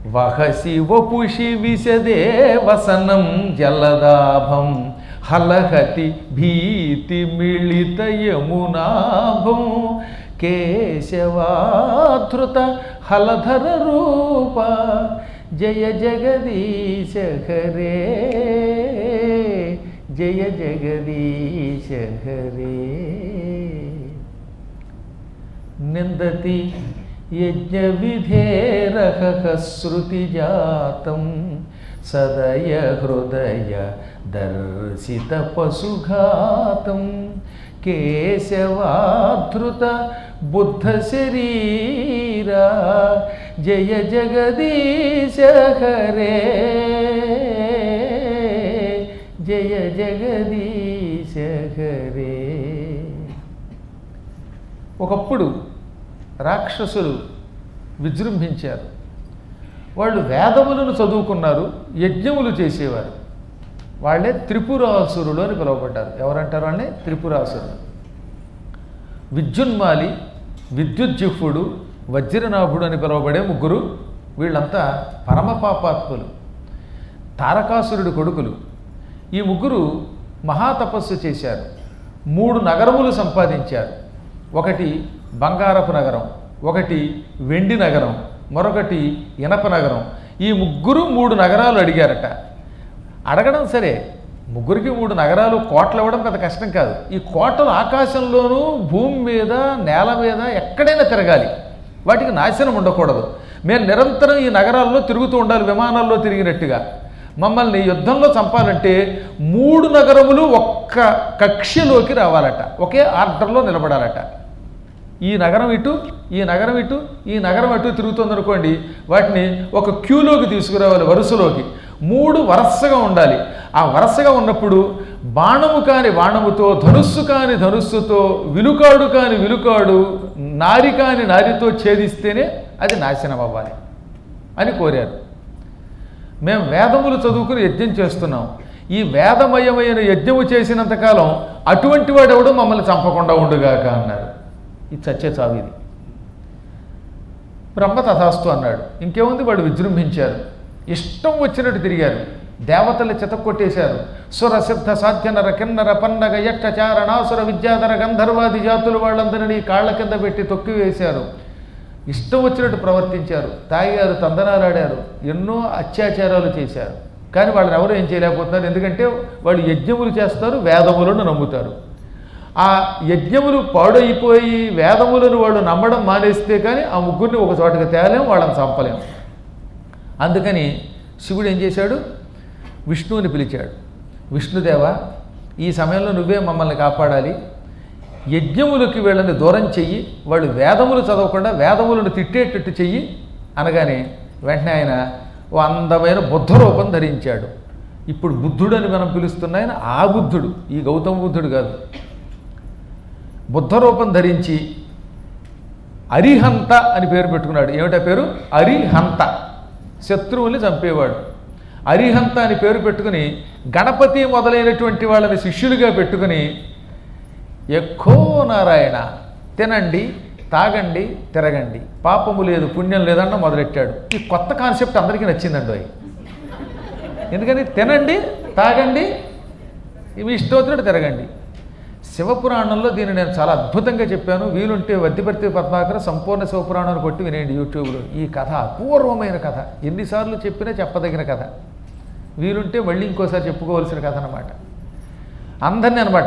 వహసి వపుషి విశదే వసనం జలదాభం హలహతి భీతి మిళిత యమునాభం కేశవాధృత హలధర రూప జయ జగదీశ హరే జయ జగదీశ హరే నిందతి యజ్ఞవిధేరహ శృతిజాతం సదయ హృదయ దర్శిత పశుఘాతం కేశవాధృత బుద్ధ శరీరా జయ జగదీశ హరే జయ జగదీశ హరే ఒకప్పుడు రాక్షసులు విజృంభించారు వాళ్ళు వేదములను చదువుకున్నారు యజ్ఞములు చేసేవారు వాళ్ళే త్రిపురాసురులు అని పిలువబడ్డారు ఎవరంటారు వాళ్ళని త్రిపురాసురులు విద్యున్మాలి విద్యుజ్జిహ్వుడు వజ్రనాభుడు అని పిలువబడే ముగ్గురు వీళ్ళంతా పరమ పాపాత్ములు తారకాసురుడి కొడుకులు ఈ ముగ్గురు మహాతపస్సు చేశారు మూడు నగరములు సంపాదించారు ఒకటి బంగారపు నగరం ఒకటి వెండి నగరం మరొకటి ఇనప నగరం ఈ ముగ్గురు మూడు నగరాలు అడిగారట అడగడం సరే ముగ్గురికి మూడు నగరాలు కోటలు ఇవ్వడం పెద్ద కష్టం కాదు ఈ కోటలు ఆకాశంలోనూ భూమి మీద నేల మీద ఎక్కడైనా తిరగాలి వాటికి నాశనం ఉండకూడదు మేము నిరంతరం ఈ నగరాల్లో తిరుగుతూ ఉండాలి విమానాల్లో తిరిగినట్టుగా మమ్మల్ని యుద్ధంలో చంపాలంటే మూడు నగరములు ఒక్క కక్ష్యలోకి రావాలట ఒకే ఆర్డర్లో నిలబడాలట ఈ నగరం ఇటు ఈ నగరం ఇటు ఈ నగరం అటు తిరుగుతుందనుకోండి వాటిని ఒక క్యూలోకి తీసుకురావాలి వరుసలోకి మూడు వరసగా ఉండాలి ఆ వరసగా ఉన్నప్పుడు బాణము కాని బాణముతో ధనుస్సు కాని ధనుస్సుతో విలుకాడు కాని విలుకాడు నారి కాని నారితో ఛేదిస్తేనే అది నాశనం అవ్వాలి అని కోరారు మేము వేదములు చదువుకుని యజ్ఞం చేస్తున్నాం ఈ వేదమయమైన యజ్ఞము చేసినంతకాలం అటువంటి వాడు ఎవడు మమ్మల్ని చంపకుండా ఉండుగాక అన్నారు ఇది చచ్చే చావు ఇది బ్రహ్మ తథాస్తు అన్నాడు ఇంకేముంది వాడు విజృంభించారు ఇష్టం వచ్చినట్టు తిరిగారు దేవతల్ని చితక్కొట్టేశారు సుర సిద్ధ సాధ్య నర కిన్నర పన్నగ యక్ష చారణాసుర విద్యాధర గంధర్వాది జాతులు వాళ్ళందరినీ కాళ్ళ కింద పెట్టి తొక్కివేశారు ఇష్టం వచ్చినట్టు ప్రవర్తించారు తాగారు తందనాలాడారు ఎన్నో అత్యాచారాలు చేశారు కానీ వాళ్ళని ఎవరు ఏం చేయలేకపోతున్నారు ఎందుకంటే వాళ్ళు యజ్ఞములు చేస్తారు వేదములను నమ్ముతారు ఆ యజ్ఞములు పాడైపోయి వేదములను వాళ్ళు నమ్మడం మానేస్తే కానీ ఆ ముగ్గురిని ఒక చోటకి తేలేం వాళ్ళని చంపలేం అందుకని శివుడు ఏం చేశాడు విష్ణువుని పిలిచాడు విష్ణుదేవ ఈ సమయంలో నువ్వే మమ్మల్ని కాపాడాలి యజ్ఞములకి వీళ్ళని దూరం చెయ్యి వాళ్ళు వేదములు చదవకుండా వేదములను తిట్టేటట్టు చెయ్యి అనగానే వెంటనే ఆయన ఓ అందమైన బుద్ధ రూపం ధరించాడు ఇప్పుడు బుద్ధుడు అని మనం పిలుస్తున్న ఆయన ఆ బుద్ధుడు ఈ గౌతమ బుద్ధుడు కాదు బుద్ధ రూపం ధరించి అరిహంత అని పేరు పెట్టుకున్నాడు ఏమిటా పేరు అరిహంత శత్రువుల్ని చంపేవాడు అరిహంత అని పేరు పెట్టుకుని గణపతి మొదలైనటువంటి వాళ్ళని శిష్యులుగా పెట్టుకుని ఎక్కో నారాయణ తినండి తాగండి తిరగండి పాపము లేదు పుణ్యం లేదన్న మొదలెట్టాడు ఈ కొత్త కాన్సెప్ట్ అందరికీ నచ్చిందండి అవి ఎందుకని తినండి తాగండి ఇవి ఇష్టం వచ్చినట్టు తిరగండి శివపురాణంలో దీన్ని నేను చాలా అద్భుతంగా చెప్పాను వీలుంటే వద్దిపర్తి పద్మాకర సంపూర్ణ శివపురాణాన్ని కొట్టి వినేయండి యూట్యూబ్లో ఈ కథ అపూర్వమైన కథ ఎన్నిసార్లు చెప్పినా చెప్పదగిన కథ వీలుంటే మళ్ళీ ఇంకోసారి చెప్పుకోవాల్సిన కథ అనమాట అందరినీ అనమాట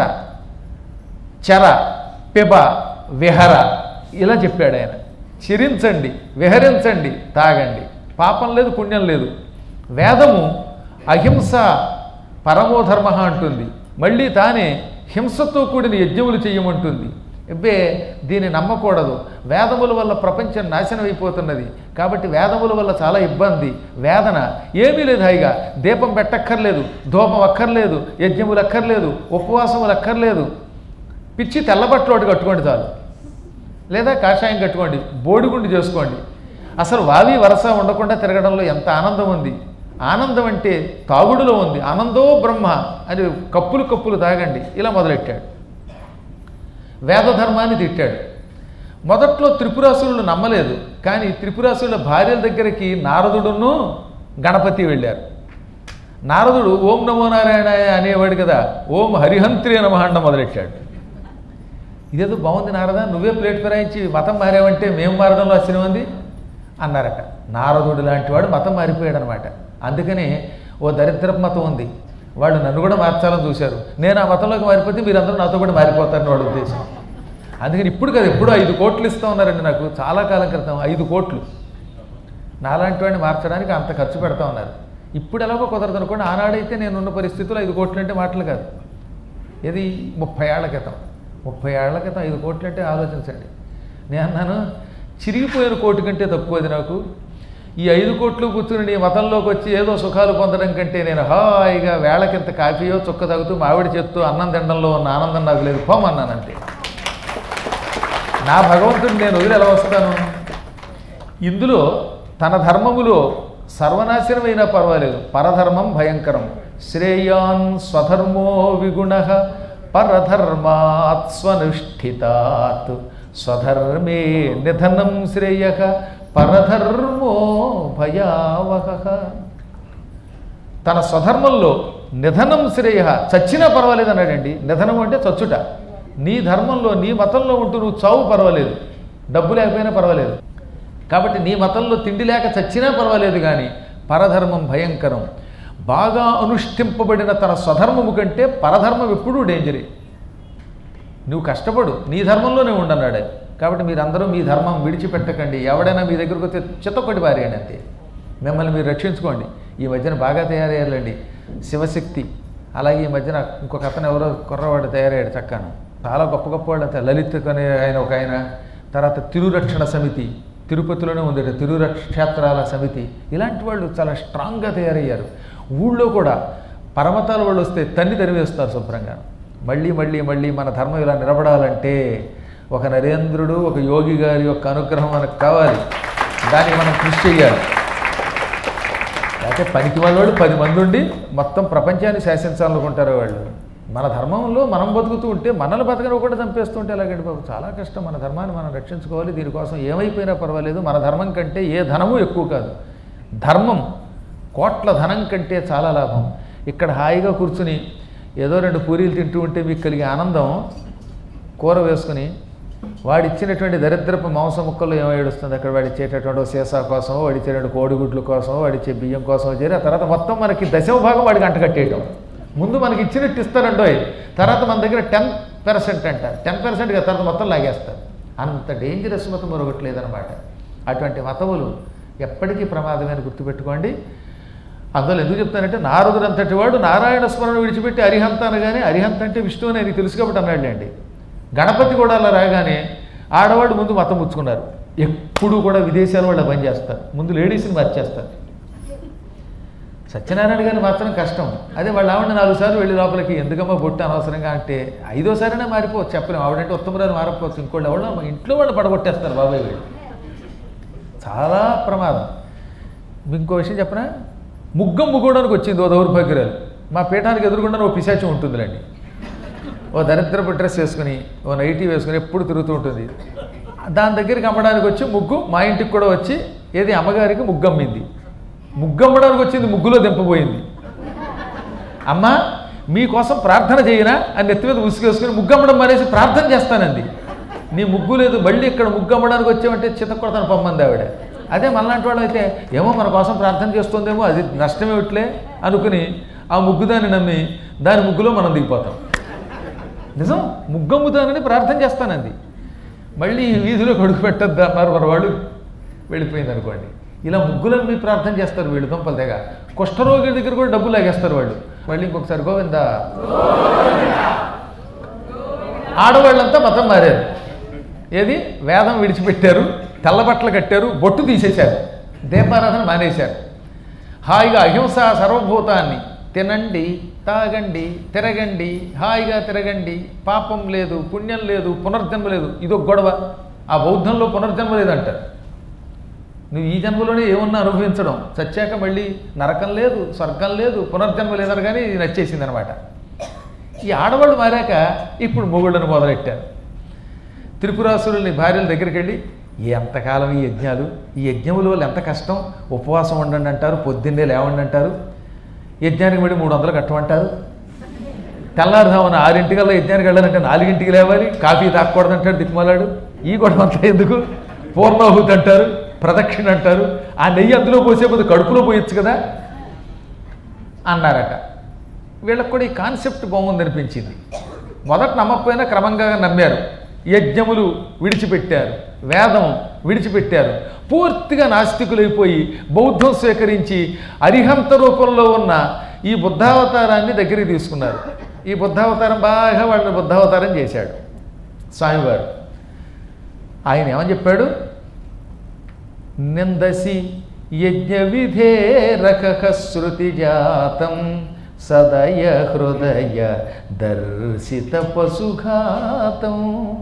చర పిబ విహర ఇలా చెప్పాడు ఆయన చిరించండి విహరించండి తాగండి పాపం లేదు పుణ్యం లేదు వేదము అహింస పరమోధర్మ అంటుంది మళ్ళీ తానే హింసతో కూడిన యజ్ఞములు చేయమంటుంది ఎబ్బే దీన్ని నమ్మకూడదు వేదముల వల్ల ప్రపంచం నాశనం అయిపోతున్నది కాబట్టి వేదముల వల్ల చాలా ఇబ్బంది వేదన ఏమీ లేదు హాయిగా దీపం పెట్టక్కర్లేదు ధూపం అక్కర్లేదు యజ్ఞములు అక్కర్లేదు ఉపవాసములు అక్కర్లేదు పిచ్చి తెల్లబట్టలు ఒకటి కట్టుకోండి చాలు లేదా కాషాయం కట్టుకోండి బోడిగుండు చేసుకోండి అసలు వావి వరస ఉండకుండా తిరగడంలో ఎంత ఆనందం ఉంది ఆనందం అంటే తాగుడులో ఉంది ఆనందో బ్రహ్మ అని కప్పులు కప్పులు తాగండి ఇలా మొదలెట్టాడు వేదధర్మాన్ని తిట్టాడు మొదట్లో త్రిపురాసురులు నమ్మలేదు కానీ త్రిపురాసురుల భార్యల దగ్గరికి నారదుడును గణపతి వెళ్ళారు నారదుడు ఓం నమో నారాయణ అనేవాడు కదా ఓం హరిహంత్రి నమహండ మొదలెట్టాడు ఇదేదో బాగుంది నారద నువ్వే ప్లేట్ ఫిరాయించి మతం మారావంటే మేము మారడంలో ఆశ్చర్యం ఉంది అన్నారట నారదుడు లాంటి వాడు మతం మారిపోయాడు అనమాట అందుకని ఓ దరిద్రపు మతం ఉంది వాళ్ళు నన్ను కూడా మార్చాలని చూశారు నేను ఆ మతంలోకి మారిపోతే మీరందరూ నాతో కూడా మారిపోతారని వాడు ఉద్దేశం అందుకని ఇప్పుడు కదా ఎప్పుడు ఐదు కోట్లు ఇస్తా ఉన్నారండి నాకు చాలా కాలం క్రితం ఐదు కోట్లు నాలాంటి వాడిని మార్చడానికి అంత ఖర్చు పెడతా ఉన్నారు ఇప్పుడు ఎలాగో కుదరదు అనుకోండి ఆనాడైతే నేను ఉన్న పరిస్థితుల్లో ఐదు కోట్లు అంటే మాటలు కాదు ఇది ముప్పై ఏళ్ల క్రితం ముప్పై ఏళ్ల క్రితం ఐదు కోట్లు అంటే ఆలోచించండి నేను అన్నాను చిరిగిపోయిన కోటి కంటే తక్కువది నాకు ఈ ఐదు కోట్లు కూర్చుని నీ మతంలోకి వచ్చి ఏదో సుఖాలు పొందడం కంటే నేను హాయిగా వేళకింత కాఫీయో చుక్క తాగుతూ మామిడి చేత్తూ అన్నం తినడంలో ఉన్న ఆనందం నాకు లేదు పోమన్నానంతే నా భగవంతుడు నేను వదిలి ఎలా వస్తాను ఇందులో తన ధర్మములో సర్వనాశనమైనా పర్వాలేదు పరధర్మం భయంకరం శ్రేయాన్ స్వధర్మో విగుణ పరధర్మాత్ స్వనుష్ఠితాత్ స్వధర్మే నిధనం శ్రేయ పరధర్మో భయావహ తన స్వధర్మంలో నిధనం శ్రేయ చచ్చినా పర్వాలేదు అన్నాడండి నిధనం అంటే చచ్చుట నీ ధర్మంలో నీ మతంలో ఉంటూ నువ్వు చావు పర్వాలేదు డబ్బు లేకపోయినా పర్వాలేదు కాబట్టి నీ మతంలో తిండి లేక చచ్చినా పర్వాలేదు కానీ పరధర్మం భయంకరం బాగా అనుష్ఠింపబడిన తన స్వధర్మము కంటే పరధర్మం ఎప్పుడూ డేంజరే నువ్వు కష్టపడు నీ ధర్మంలోనే ఉండన్నాడు ఆయన. కాబట్టి మీరందరూ మీ ధర్మం విడిచిపెట్టకండి ఎవడైనా మీ దగ్గరకు వస్తే చిత్తకొట్టి పారేయండి అంతే మిమ్మల్ని మీరు రక్షించుకోండి ఈ మధ్యన బాగా తయారయ్యారండి శివశక్తి అలాగే ఈ మధ్యన ఇంకొక అతను ఎవరో కుర్రవాడు తయారయ్యాడు చక్కను చాలా గొప్ప గొప్ప వాళ్ళు అంతే లలిత్ అనే ఆయన ఒక ఆయన తర్వాత తిరురక్షణ సమితి తిరుపతిలోనే ఉంది తిరురక్ష క్షేత్రాల సమితి ఇలాంటి వాళ్ళు చాలా స్ట్రాంగ్గా తయారయ్యారు ఊళ్ళో కూడా పరమతాల వాళ్ళు వస్తే తన్ని తరివేస్తారు శుభ్రంగా మళ్ళీ మళ్ళీ మళ్ళీ మన ధర్మం ఇలా నిలబడాలంటే ఒక నరేంద్రుడు ఒక యోగి గారి యొక్క అనుగ్రహం మనకు కావాలి దానికి మనం కృషి చేయాలి లేకపోతే పనికి వాళ్ళు పది మంది ఉండి మొత్తం ప్రపంచాన్ని శాసించాలనుకుంటారు వాళ్ళు మన ధర్మంలో మనం బతుకుతూ ఉంటే మనల్ని బతకని కూడా చంపేస్తూ ఉంటే ఎలాగండి బాబు చాలా కష్టం మన ధర్మాన్ని మనం రక్షించుకోవాలి దీనికోసం ఏమైపోయినా పర్వాలేదు మన ధర్మం కంటే ఏ ధనము ఎక్కువ కాదు ధర్మం కోట్ల ధనం కంటే చాలా లాభం ఇక్కడ హాయిగా కూర్చుని ఏదో రెండు పూరీలు తింటూ ఉంటే మీకు కలిగే ఆనందం కూర వేసుకుని వాడిచ్చినటువంటి దరిద్రపు మాంసం ముక్కలు ఏమో ఏడుస్తుంది అక్కడ వాడి ఇచ్చేటటువంటి ఓ సీసా కోసం వాడి ఇచ్చేటువంటి కోడిగుడ్ల కోసం వాడి ఇచ్చే బియ్యం కోసం చేరి ఆ తర్వాత మొత్తం మనకి దశమ భాగం వాడికి అంట కట్టేయటం ముందు మనకి ఇచ్చినట్టు ఇస్తారండోయ్ తర్వాత మన దగ్గర టెన్ పర్సెంట్ అంటారు టెన్ పర్సెంట్ తర్వాత మొత్తం లాగేస్తారు అంత డేంజరస్ మతం మరొకటి లేదనమాట అటువంటి మతములు ఎప్పటికీ ప్రమాదమే అని గుర్తుపెట్టుకోండి అందులో ఎందుకు చెప్తానంటే నారదుడు అంతటి వాడు నారాయణ స్మరణ విడిచిపెట్టి అరిహంత అనగానే అరిహంత అంటే విష్ణువు అని ఆయనకి తెలుసు కాబట్టి అన్నాడులేండి గణపతి కూడా అలా రాగానే ఆడవాళ్ళు ముందు మతం పుచ్చుకున్నారు ఎప్పుడు కూడా విదేశాల వాళ్ళు పనిచేస్తారు ముందు లేడీస్ని మార్చేస్తారు సత్యనారాయణ గారిని మాత్రం కష్టం అదే వాళ్ళు ఆవిడ నాలుగు సార్లు వెళ్ళి లోపలికి ఎందుకమ్మా బొట్టు అనవసరంగా అంటే ఐదోసారైనా మారిపోవచ్చు చెప్పలేము ఆవిడంటే ఉత్తమరాలు మారిపోవచ్చు ఇంకోళ్ళు ఎవరు మా ఇంట్లో వాళ్ళు పడగొట్టేస్తారు బాబాయ్ వీళ్ళు చాలా ప్రమాదం మీకు ఇంకో విషయం చెప్పనా ముగ్గం ముగ్గడానికి వచ్చింది ఓ దౌర్భాగ్యురాలు మా పీఠానికి ఎదురుకుండా ఓ పిశాచం ఉంటుందిలేండి ఓ దరిద్రపు డ్రెస్ వేసుకుని ఓ నైటీ వేసుకుని ఎప్పుడు తిరుగుతూ ఉంటుంది దాని దగ్గరికి అమ్మడానికి వచ్చి ముగ్గు మా ఇంటికి కూడా వచ్చి ఏది అమ్మగారికి ముగ్గమ్మింది ముగ్గమ్మడానికి వచ్చింది ముగ్గులో దింపబోయింది అమ్మ మీకోసం ప్రార్థన చేయనా అని నెత్తి మీద ఉసుకేసుకుని ముగ్గమ్మడం మానేసి ప్రార్థన చేస్తానంది నీ ముగ్గు లేదు మళ్ళీ ఇక్కడ ముగ్గమ్మడానికి వచ్చామంటే చితకొడతాను పొమ్మంది ఆవిడ అదే మనలాంటి వాళ్ళు అయితే ఏమో మన కోసం ప్రార్థన చేస్తుందేమో అది నష్టమేమిట్లే అనుకుని ఆ ముగ్గుదాన్ని నమ్మి దాని ముగ్గులో మనం దిగిపోతాం నిజం ముగ్గమ్ముతానని ప్రార్థన చేస్తానంది మళ్ళీ ఈ వీధిలో కొడుకు పెట్టద్దు అన్నారు మన వాళ్ళు వెళ్ళిపోయింది అనుకోండి ఇలా ముగ్గులను మీ ప్రార్థన చేస్తారు వీళ్ళు దుంపల దగ్గర కుష్ఠరోగి దగ్గర కూడా డబ్బులు లాగేస్తారు వాళ్ళు మళ్ళీ ఇంకొకసారి గోవిందా ఆడవాళ్ళంతా మతం మారారు ఏది వేదం విడిచిపెట్టారు తెల్ల బట్టలు కట్టారు బొట్టు తీసేశారు దీపారాధన మానేశారు హాయిగా అహింస సర్వభూతాన్ని తినండి తాగండి తిరగండి హాయిగా తిరగండి పాపం లేదు పుణ్యం లేదు పునర్జన్మ లేదు ఇదొక గొడవ ఆ బౌద్ధంలో పునర్జన్మ లేదంటారు నువ్వు ఈ జన్మలోనే ఏమన్నా అనుభవించడం చచ్చాక మళ్ళీ నరకం లేదు స్వర్గం లేదు పునర్జన్మ లేదని కానీ ఇది నచ్చేసింది అనమాట ఈ ఆడవాళ్ళు మారాక ఇప్పుడు మొగుళ్ళను మొదలెట్టారు త్రిపురాసురుల్ని భార్యల దగ్గరికి వెళ్ళి ఎంతకాలం ఈ యజ్ఞాలు ఈ యజ్ఞముల వల్ల ఎంత కష్టం ఉపవాసం ఉండండి అంటారు పొద్దున్నే లేవండి అంటారు యజ్ఞానికి వెళ్ళి మూడు వందలు కట్టమంటారు తెల్లారుదామని ఆరింటికల్లా యజ్ఞానికి వెళ్ళాలంటే నాలుగింటికి లేవాలి కాఫీ తాగకూడదంటాడు దిక్కుమాలాడు ఈ గొడవ అంతా ఎందుకు పూర్ణాహుతి అంటారు ప్రదక్షిణ అంటారు ఆ నెయ్యి అందులో పోసే బదులు కడుపులో పోయొచ్చు కదా అన్నారట వీళ్ళకి కూడా ఈ కాన్సెప్ట్ బాగుంది అనిపించింది మొదట నమ్మకపోయినా క్రమంగా నమ్మారు యజ్ఞములు విడిచిపెట్టారు వేదం విడిచిపెట్టారు పూర్తిగా నాస్తికులైపోయి బౌద్ధం స్వీకరించి అరిహంత రూపంలో ఉన్న ఈ బుద్ధావతారాన్ని దగ్గరికి తీసుకున్నారు ఈ బుద్ధావతారం బాగా వాళ్ళని బుద్ధావతారం చేశాడు స్వామివారు ఆయన ఏమని చెప్పాడు నిందసి యజ్ఞ విధేరక శృతి జాతం సదయ హృదయ దర్శిత పశుఘాతం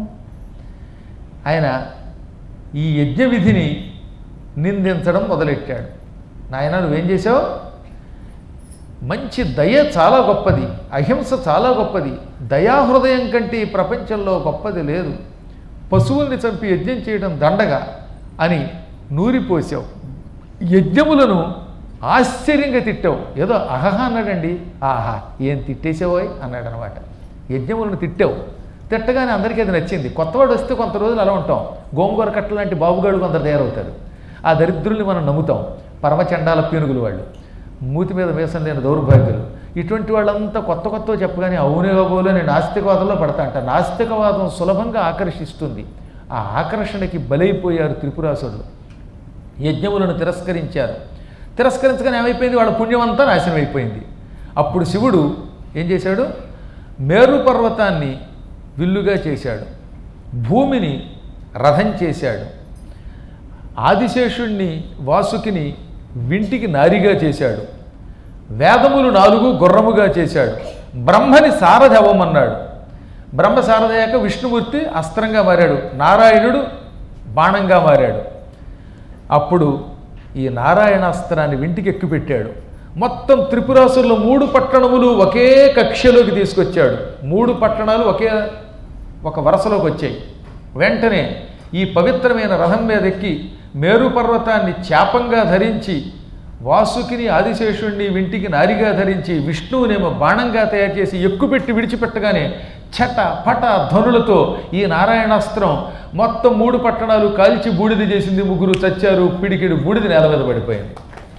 ఆయన ఈ యజ్ఞ విధిని నిందించడం మొదలెట్టాడు నాయన నువ్వేం చేసావు మంచి దయ చాలా గొప్పది అహింస చాలా గొప్పది దయాహృదయం కంటే ఈ ప్రపంచంలో గొప్పది లేదు పశువుల్ని చంపి యజ్ఞం చేయడం దండగా అని నూరిపోసావు యజ్ఞములను ఆశ్చర్యంగా తిట్టావు ఏదో అహహ అన్నాడండి ఆహా ఏం తిట్టేసావోయ్ అన్నాడు అనమాట యజ్ఞములను తిట్టావు తిట్టగానే అందరికీ అది నచ్చింది కొత్తవాడు వస్తే కొంత రోజులు అలా ఉంటాం గోంగూర కట్ట లాంటి బాబుగాడు కొందరు తయారవుతారు ఆ దరిద్రుల్ని మనం నమ్ముతాం పరమచండాల పీనుగులు వాళ్ళు మూతి మీద వేసం లేని దౌర్భాగ్యులు ఇటువంటి వాళ్ళంతా కొత్త కొత్త చెప్పగానే అవునే కాబోలే నేను నాస్తికవాదంలో పడతా అంట నాస్తికవాదం సులభంగా ఆకర్షిస్తుంది ఆ ఆకర్షణకి బలైపోయారు త్రిపురాసురులు యజ్ఞములను తిరస్కరించారు తిరస్కరించగానే ఏమైపోయింది వాళ్ళ పుణ్యం అంతా నాశనం అయిపోయింది అప్పుడు శివుడు ఏం చేశాడు మేరు పర్వతాన్ని విల్లుగా చేశాడు భూమిని రథం చేశాడు ఆదిశేషుణ్ణి వాసుకిని వింటికి నారిగా చేశాడు వేదములు నాలుగు గుర్రముగా చేశాడు బ్రహ్మని సారథి అవ్వమన్నాడు బ్రహ్మ సారథయ్యాక విష్ణుమూర్తి అస్త్రంగా మారాడు నారాయణుడు బాణంగా మారాడు అప్పుడు ఈ నారాయణాస్త్రాన్ని వింటికి ఎక్కుపెట్టాడు మొత్తం త్రిపురాసుల్లో మూడు పట్టణములు ఒకే కక్షలోకి తీసుకొచ్చాడు మూడు పట్టణాలు ఒకే ఒక వరుసలోకి వచ్చాయి వెంటనే ఈ పవిత్రమైన రథం మీద ఎక్కి మేరు పర్వతాన్ని చాపంగా ధరించి వాసుకిని ఆదిశేషుణ్ణి వింటికి నారిగా ధరించి విష్ణువునేమో బాణంగా తయారు చేసి ఎక్కుపెట్టి విడిచిపెట్టగానే చట పట ధ్వనులతో ఈ నారాయణాస్త్రం మొత్తం మూడు పట్టణాలు కాల్చి బూడిద చేసింది ముగ్గురు చచ్చారు పిడికిడు బూడిద నేల మీద పడిపోయింది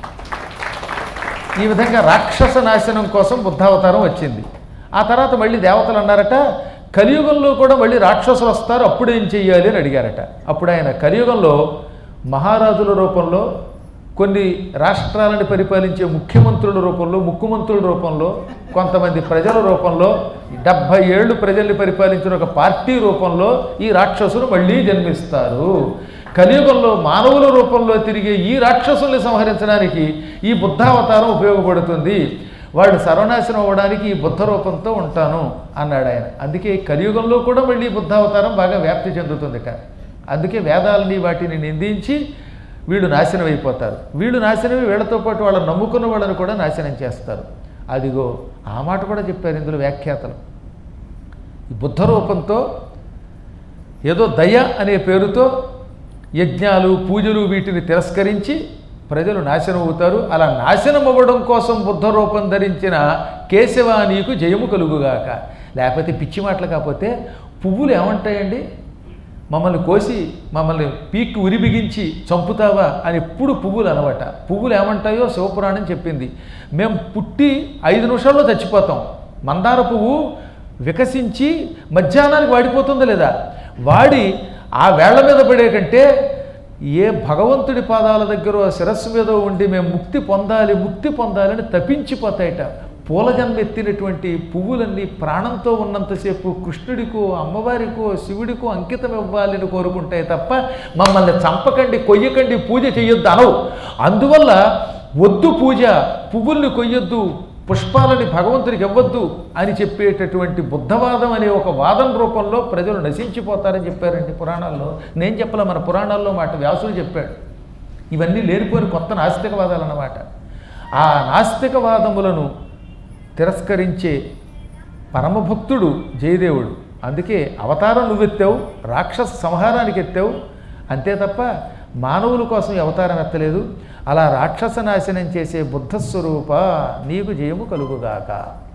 ఈ విధంగా రాక్షస నాశనం కోసం బుద్ధావతారం వచ్చింది ఆ తర్వాత మళ్ళీ దేవతలు అన్నారట కలియుగంలో కూడా మళ్ళీ రాక్షసులు వస్తారు అప్పుడు ఏం చెయ్యాలి అని అడిగారట అప్పుడు ఆయన కలియుగంలో మహారాజుల రూపంలో కొన్ని రాష్ట్రాలను పరిపాలించే ముఖ్యమంత్రుల రూపంలో ముఖ్యమంత్రుల రూపంలో కొంతమంది ప్రజల రూపంలో డెబ్భై ఏళ్ళు ప్రజల్ని పరిపాలించిన ఒక పార్టీ రూపంలో ఈ రాక్షసులు మళ్ళీ జన్మిస్తారు కలియుగంలో మానవుల రూపంలో తిరిగే ఈ రాక్షసుల్ని సంహరించడానికి ఈ బుద్ధావతారం ఉపయోగపడుతుంది వాళ్ళు సర్వనాశనం అవ్వడానికి ఈ బుద్ధ రూపంతో ఉంటాను అన్నాడు ఆయన అందుకే ఈ కలియుగంలో కూడా మళ్ళీ బుద్ధావతారం బాగా వ్యాప్తి చెందుతుందిట అందుకే వేదాలని వాటిని నిందించి వీళ్ళు నాశనం అయిపోతారు వీళ్ళు నాశనమే వీళ్ళతో పాటు వాళ్ళని నమ్ముకున్న వాళ్ళని కూడా నాశనం చేస్తారు అదిగో ఆ మాట కూడా చెప్పారు ఇందులో వ్యాఖ్యాతలు ఈ బుద్ధ రూపంతో ఏదో దయ అనే పేరుతో యజ్ఞాలు పూజలు వీటిని తిరస్కరించి ప్రజలు నాశనం అవుతారు అలా నాశనం అవ్వడం కోసం బుద్ధ రూపం ధరించిన కేశవ నీకు జయము కలుగుగాక లేకపోతే పిచ్చి మాటలు కాకపోతే పువ్వులు ఏమంటాయండి మమ్మల్ని కోసి మమ్మల్ని పీక్కి ఉరి బిగించి చంపుతావా అని ఎప్పుడు పువ్వులు అనమాట పువ్వులు ఏమంటాయో శివపురాణం చెప్పింది మేము పుట్టి ఐదు నిమిషాల్లో చచ్చిపోతాం మందార పువ్వు వికసించి మధ్యాహ్నానికి వాడిపోతుందా లేదా వాడి ఆ వేళ్ల మీద పడే కంటే ఏ భగవంతుడి పాదాల దగ్గర శిరస్సు మీద ఉండి మేము ముక్తి పొందాలి ముక్తి పొందాలని తప్పించిపోతాయట పూల జన్మ ఎత్తినటువంటి పువ్వులన్నీ ప్రాణంతో ఉన్నంతసేపు కృష్ణుడికో అమ్మవారికో శివుడికో అంకితం ఇవ్వాలని కోరుకుంటాయి తప్ప మమ్మల్ని చంపకండి కొయ్యకండి పూజ చెయ్యొద్దు అనవు అందువల్ల వద్దు పూజ పువ్వుల్ని కొయ్యొద్దు పుష్పాలని భగవంతుడికి ఇవ్వద్దు అని చెప్పేటటువంటి బుద్ధవాదం అనే ఒక వాదం రూపంలో ప్రజలు నశించిపోతారని చెప్పారండి పురాణాల్లో నేను చెప్పలే మన పురాణాల్లో మాట వ్యాసుడు చెప్పాడు ఇవన్నీ లేనిపోయిన కొత్త నాస్తికవాదాలు అన్నమాట ఆ నాస్తికవాదములను తిరస్కరించే పరమభక్తుడు జయదేవుడు అందుకే అవతారం నువ్వెత్తావు రాక్షస సంహారానికి ఎత్తావు అంతే తప్ప మానవుల కోసం ఈ అవతారం ఎత్తలేదు అలా రాక్షస నాశనం చేసే బుద్ధస్వరూప నీకు జయము కలుగుగాక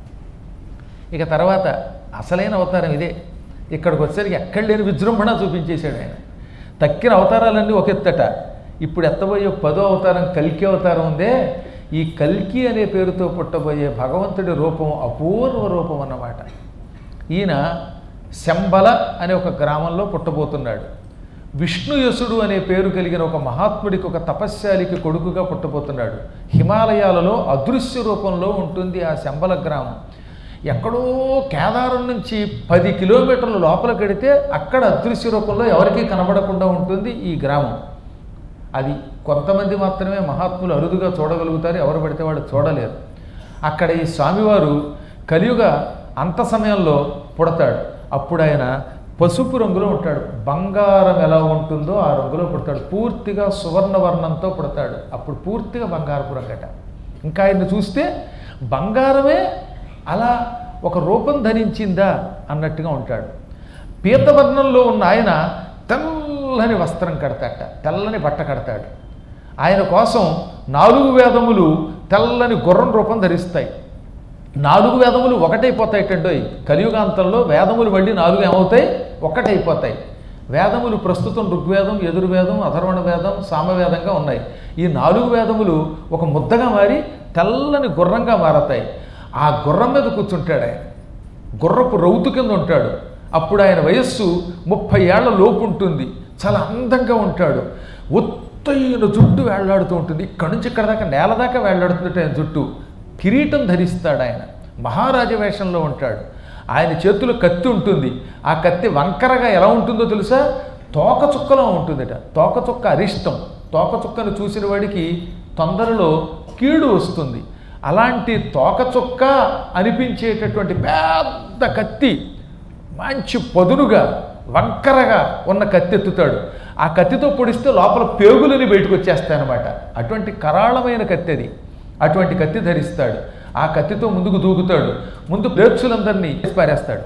ఇక తర్వాత అసలైన అవతారం ఇదే ఇక్కడికి వచ్చేసరికి ఎక్కడ లేని విజృంభణ చూపించేశాడు ఆయన తక్కిన అవతారాలన్నీ ఒక ఎత్తట ఇప్పుడు ఎత్తబోయే పదో అవతారం కల్కి అవతారం ఉందే ఈ కల్కి అనే పేరుతో పుట్టబోయే భగవంతుడి రూపం అపూర్వ రూపం అన్నమాట ఈయన శంబల అనే ఒక గ్రామంలో పుట్టబోతున్నాడు విష్ణుయసుడు అనే పేరు కలిగిన ఒక మహాత్ముడికి ఒక తపస్శాలికి కొడుకుగా పుట్టబోతున్నాడు హిమాలయాలలో అదృశ్య రూపంలో ఉంటుంది ఆ శంబల గ్రామం ఎక్కడో కేదారం నుంచి పది కిలోమీటర్ల లోపల కడితే అక్కడ అదృశ్య రూపంలో ఎవరికీ కనబడకుండా ఉంటుంది ఈ గ్రామం అది కొంతమంది మాత్రమే మహాత్ములు అరుదుగా చూడగలుగుతారు ఎవరు పడితే వాళ్ళు చూడలేరు అక్కడ ఈ స్వామివారు కలియుగ అంత సమయంలో పుడతాడు అప్పుడు ఆయన పసుపు రంగులో ఉంటాడు బంగారం ఎలా ఉంటుందో ఆ రంగులో పుడతాడు పూర్తిగా సువర్ణ వర్ణంతో పుడతాడు అప్పుడు పూర్తిగా బంగారపు రంగట ఇంకా ఆయన్ని చూస్తే బంగారమే అలా ఒక రూపం ధరించిందా అన్నట్టుగా ఉంటాడు పీతవర్ణంలో ఉన్న ఆయన తెల్లని వస్త్రం కడతాట తెల్లని బట్ట కడతాడు ఆయన కోసం నాలుగు వేదములు తెల్లని గుర్రం రూపం ధరిస్తాయి నాలుగు వేదములు ఒకటైపోతాయిటండోయ్ కలియుగాంతంలో వేదములు మళ్ళీ నాలుగు ఏమవుతాయి ఒకటైపోతాయి వేదములు ప్రస్తుతం ఋగ్వేదం ఎదుర్వేదం అథర్వణ వేదం సామవేదంగా ఉన్నాయి ఈ నాలుగు వేదములు ఒక ముద్దగా మారి తెల్లని గుర్రంగా మారతాయి ఆ గుర్రం మీద కూర్చుంటాడు ఆయన గుర్రపు రౌతు కింద ఉంటాడు అప్పుడు ఆయన వయస్సు ముప్పై ఏళ్ల లోపు ఉంటుంది చాలా అందంగా ఉంటాడు ఒత్తైన జుట్టు వేళ్లాడుతూ ఉంటుంది ఇక్కడి నుంచి ఇక్కడ దాకా నేల దాకా వేళ్లాడుతుంటే ఆయన జుట్టు కిరీటం ధరిస్తాడు ఆయన మహారాజ వేషంలో ఉంటాడు ఆయన చేతిలో కత్తి ఉంటుంది ఆ కత్తి వంకరగా ఎలా ఉంటుందో తెలుసా తోక చుక్కలో ఉంటుందట తోక చుక్క అరిష్టం తోక చుక్కను చూసిన వాడికి తొందరలో కీడు వస్తుంది అలాంటి తోక చుక్క అనిపించేటటువంటి పెద్ద కత్తి మంచి పదునుగా వంకరగా ఉన్న కత్తి ఎత్తుతాడు ఆ కత్తితో పొడిస్తే లోపల పేగులని బయటకు వచ్చేస్తాయన్నమాట అటువంటి కరాళమైన కత్తి అది అటువంటి కత్తి ధరిస్తాడు ఆ కత్తితో ముందుకు దూకుతాడు ముందు ప్రేక్షులందరినీ పారేస్తాడు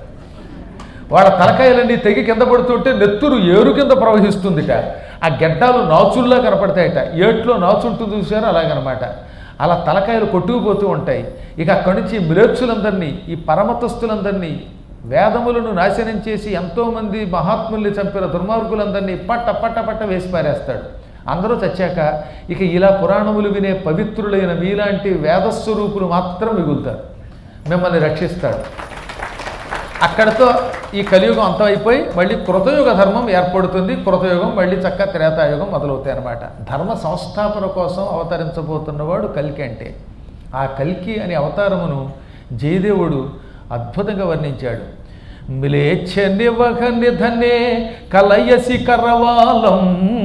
వాళ్ళ తలకాయలన్నీ తెగి కింద పడుతుంటే నెత్తురు ఏరు కింద ప్రవహిస్తుందిట ఆ గెడ్డాలు నాచుల్లా కనపడతాయట ఏట్లో నాచు ఉంటుంది చూసారు అలాగనమాట అలా తలకాయలు కొట్టుకుపోతూ ఉంటాయి ఇక అక్కడి నుంచి మ్లేచ్చులందరినీ ఈ పరమతస్తులందరినీ వేదములను నాశనం చేసి ఎంతోమంది మహాత్ముల్ని చంపిన దుర్మార్గులందరినీ పట్ట పట్ట పట్ట వేసి పారేస్తాడు అందరూ చచ్చాక ఇక ఇలా పురాణములు వినే పవిత్రులైన మీలాంటి వేదస్వరూపులు మాత్రం మిగులుతారు మిమ్మల్ని రక్షిస్తాడు అక్కడతో ఈ కలియుగం అంతం అయిపోయి మళ్ళీ కృతయుగ ధర్మం ఏర్పడుతుంది కృతయుగం మళ్ళీ చక్క త్రేతాయుగం మొదలవుతాయి అన్నమాట ధర్మ సంస్థాపన కోసం అవతరించబోతున్నవాడు కల్కి అంటే ఆ కల్కి అనే అవతారమును జయదేవుడు అద్భుతంగా వర్ణించాడు మిలేచ్ఛ నివహ నిధనే కలయసి కరవాలం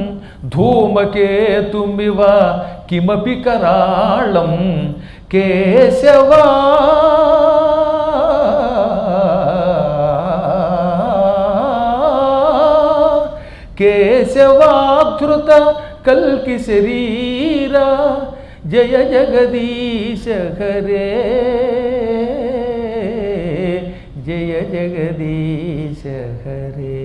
ధూమకేతుమివ కిమపి కరాళం కేశవా కేశవాధృత కల్కి శరీర జయ జగదీశ హరే జయ జగదీశ హరే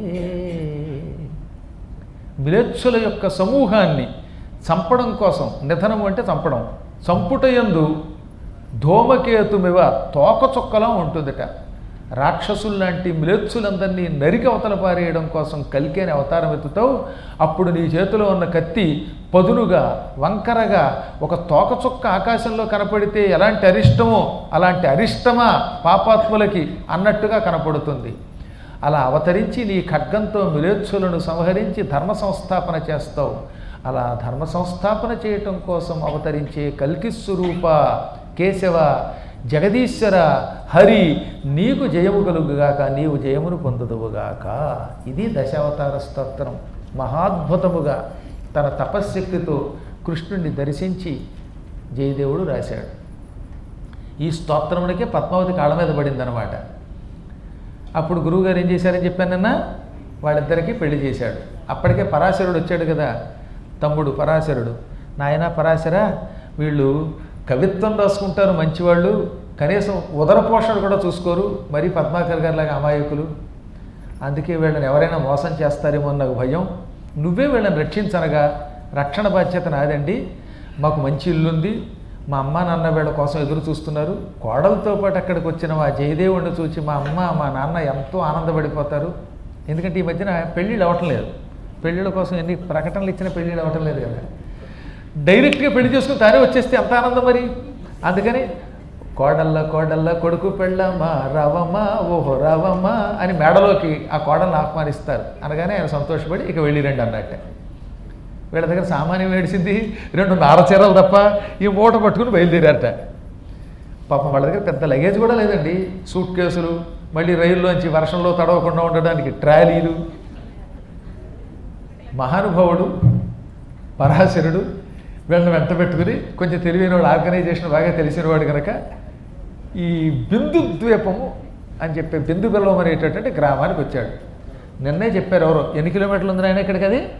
మిలచ్చుల యొక్క సమూహాన్ని చంపడం కోసం నిధనం అంటే చంపడం చంపుటయందు ధూమకేతుమివ తోక చుక్కలా ఉంటుందట రాక్షసుల్లాంటి మ్లేచ్చులందరినీ నరికి అవతల పారేయడం కోసం కలికి అని అవతారం ఎత్తుతావు అప్పుడు నీ చేతిలో ఉన్న కత్తి పదునుగా వంకరగా ఒక తోక చుక్క ఆకాశంలో కనపడితే ఎలాంటి అరిష్టమో అలాంటి అరిష్టమా పాపాత్ములకి అన్నట్టుగా కనపడుతుంది అలా అవతరించి నీ ఖడ్గంతో మిలేచ్చులను సంహరించి ధర్మ సంస్థాపన చేస్తావు అలా ధర్మ సంస్థాపన చేయటం కోసం అవతరించే కల్కి స్వరూప కేశవ జగదీశ్వర హరి నీకు జయము కలుగుగాక నీవు జయమును పొందుదువుగాక ఇది దశావతార స్తోత్రం మహాద్భుతముగా తన తపశ్శక్తితో కృష్ణుణ్ణి దర్శించి జయదేవుడు రాశాడు ఈ స్తోత్రమునికే పద్మావతి కాళ్ళ మీద పడిందనమాట అప్పుడు గురువుగారు ఏం చేశారని చెప్పానన్నా వాళ్ళిద్దరికీ పెళ్లి చేశాడు అప్పటికే పరాశరుడు వచ్చాడు కదా తమ్ముడు పరాశరుడు నాయన పరాశర వీళ్ళు కవిత్వం రాసుకుంటారు మంచివాళ్ళు కనీసం ఉదర పోషణ కూడా చూసుకోరు మరీ పద్మాకర్ గారి లాగా అమాయకులు అందుకే వీళ్ళని ఎవరైనా మోసం చేస్తారేమో అని నాకు భయం నువ్వే వీళ్ళని రక్షించనగా రక్షణ బాధ్యత నాదండి మాకు మంచి ఇల్లుంది మా అమ్మ నాన్న వీళ్ళ కోసం ఎదురు చూస్తున్నారు కోడలతో పాటు అక్కడికి వచ్చిన మా జయదేవుడిని చూసి మా అమ్మ మా నాన్న ఎంతో ఆనందపడిపోతారు ఎందుకంటే ఈ మధ్యన పెళ్ళిళ్ళు అవ్వటం లేదు పెళ్ళిళ్ళ కోసం ఎన్ని ప్రకటనలు ఇచ్చిన పెళ్ళిళ్ళు అవ్వటం లేదు కదా డైరెక్ట్గా పెళ్లి చేసుకుని తానే వచ్చేస్తే ఎంత ఆనందం మరి అందుకని కోడల్ల కోడల్ల కొడుకు పెళ్ళమ్మా రావమ్మా ఓహో రావమ్మా అని మేడలోకి ఆ కోడల్ని ఆహ్వానిస్తారు అనగానే ఆయన సంతోషపడి ఇక వెళ్ళి రండి అన్నట్టే వీళ్ళ దగ్గర సామాన్యం ఏడిసింది రెండు నారచీరలు తప్ప ఈ మూట పట్టుకుని బయలుదేరారట పాపం వాళ్ళ దగ్గర పెద్ద లగేజ్ కూడా లేదండి సూట్ కేసులు మళ్ళీ రైల్లోంచి వర్షంలో తడవకుండా ఉండడానికి ట్రాలీలు మహానుభావుడు పరాశరుడు వీళ్ళని వెంట పెట్టుకుని కొంచెం తెలివైన వాడు ఆర్గనైజేషన్ బాగా తెలిసిన వాడు కనుక ఈ బిందు ద్వీపము అని చెప్పే బిందు బెల్లం అనేటటువంటి గ్రామానికి వచ్చాడు నిన్నే చెప్పారు ఎవరో ఎన్ని కిలోమీటర్లు ఉంది ఆయన ఇక్కడికి అది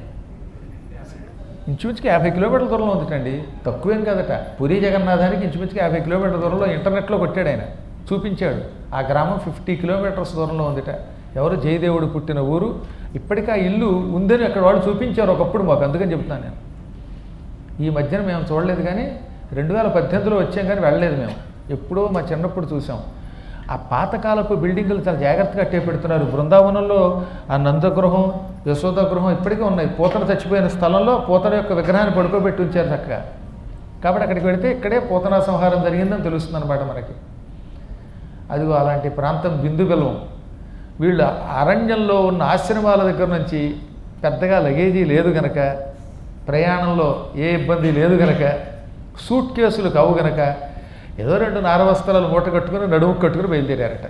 ఇంచుమించుకి యాభై కిలోమీటర్ల దూరంలో ఉందిటండి తక్కువేం కదట పూరి జగన్నాథానికి ఇంచుమించుకి యాభై కిలోమీటర్ల దూరంలో ఇంటర్నెట్లో కొట్టాడు ఆయన చూపించాడు ఆ గ్రామం ఫిఫ్టీ కిలోమీటర్స్ దూరంలో ఉందిట ఎవరు జయదేవుడు పుట్టిన ఊరు ఇప్పటికీ ఆ ఇల్లు ఉందని అక్కడ వాళ్ళు చూపించారు ఒకప్పుడు మాకు అందుకని చెప్తున్నాను నేను ఈ మధ్యన మేము చూడలేదు కానీ రెండు వేల పద్దెనిమిదిలో వచ్చాం కానీ వెళ్ళలేదు మేము ఎప్పుడో మా చిన్నప్పుడు చూసాం ఆ పాతకాలపు బిల్డింగులు చాలా జాగ్రత్తగా అట్టే పెడుతున్నారు బృందావనంలో ఆ నందగృహం యశోద గృహం ఇప్పటికీ ఉన్నాయి పూతన చచ్చిపోయిన స్థలంలో పూతన యొక్క విగ్రహాన్ని పడుకోబెట్టి ఉంచారు చక్కగా కాబట్టి అక్కడికి వెళితే ఇక్కడే పూతనా సంహారం జరిగిందని తెలుస్తుంది అనమాట మనకి అదిగో అలాంటి ప్రాంతం బిందు బెల్వం వీళ్ళు అరణ్యంలో ఉన్న ఆశ్రమాల దగ్గర నుంచి పెద్దగా లగేజీ లేదు గనక ప్రయాణంలో ఏ ఇబ్బంది లేదు గనక సూట్ కేసులు కావు గనక ఏదో రెండు నారవస్త్రాలు మూట కట్టుకుని నడుము కట్టుకుని బయలుదేరారట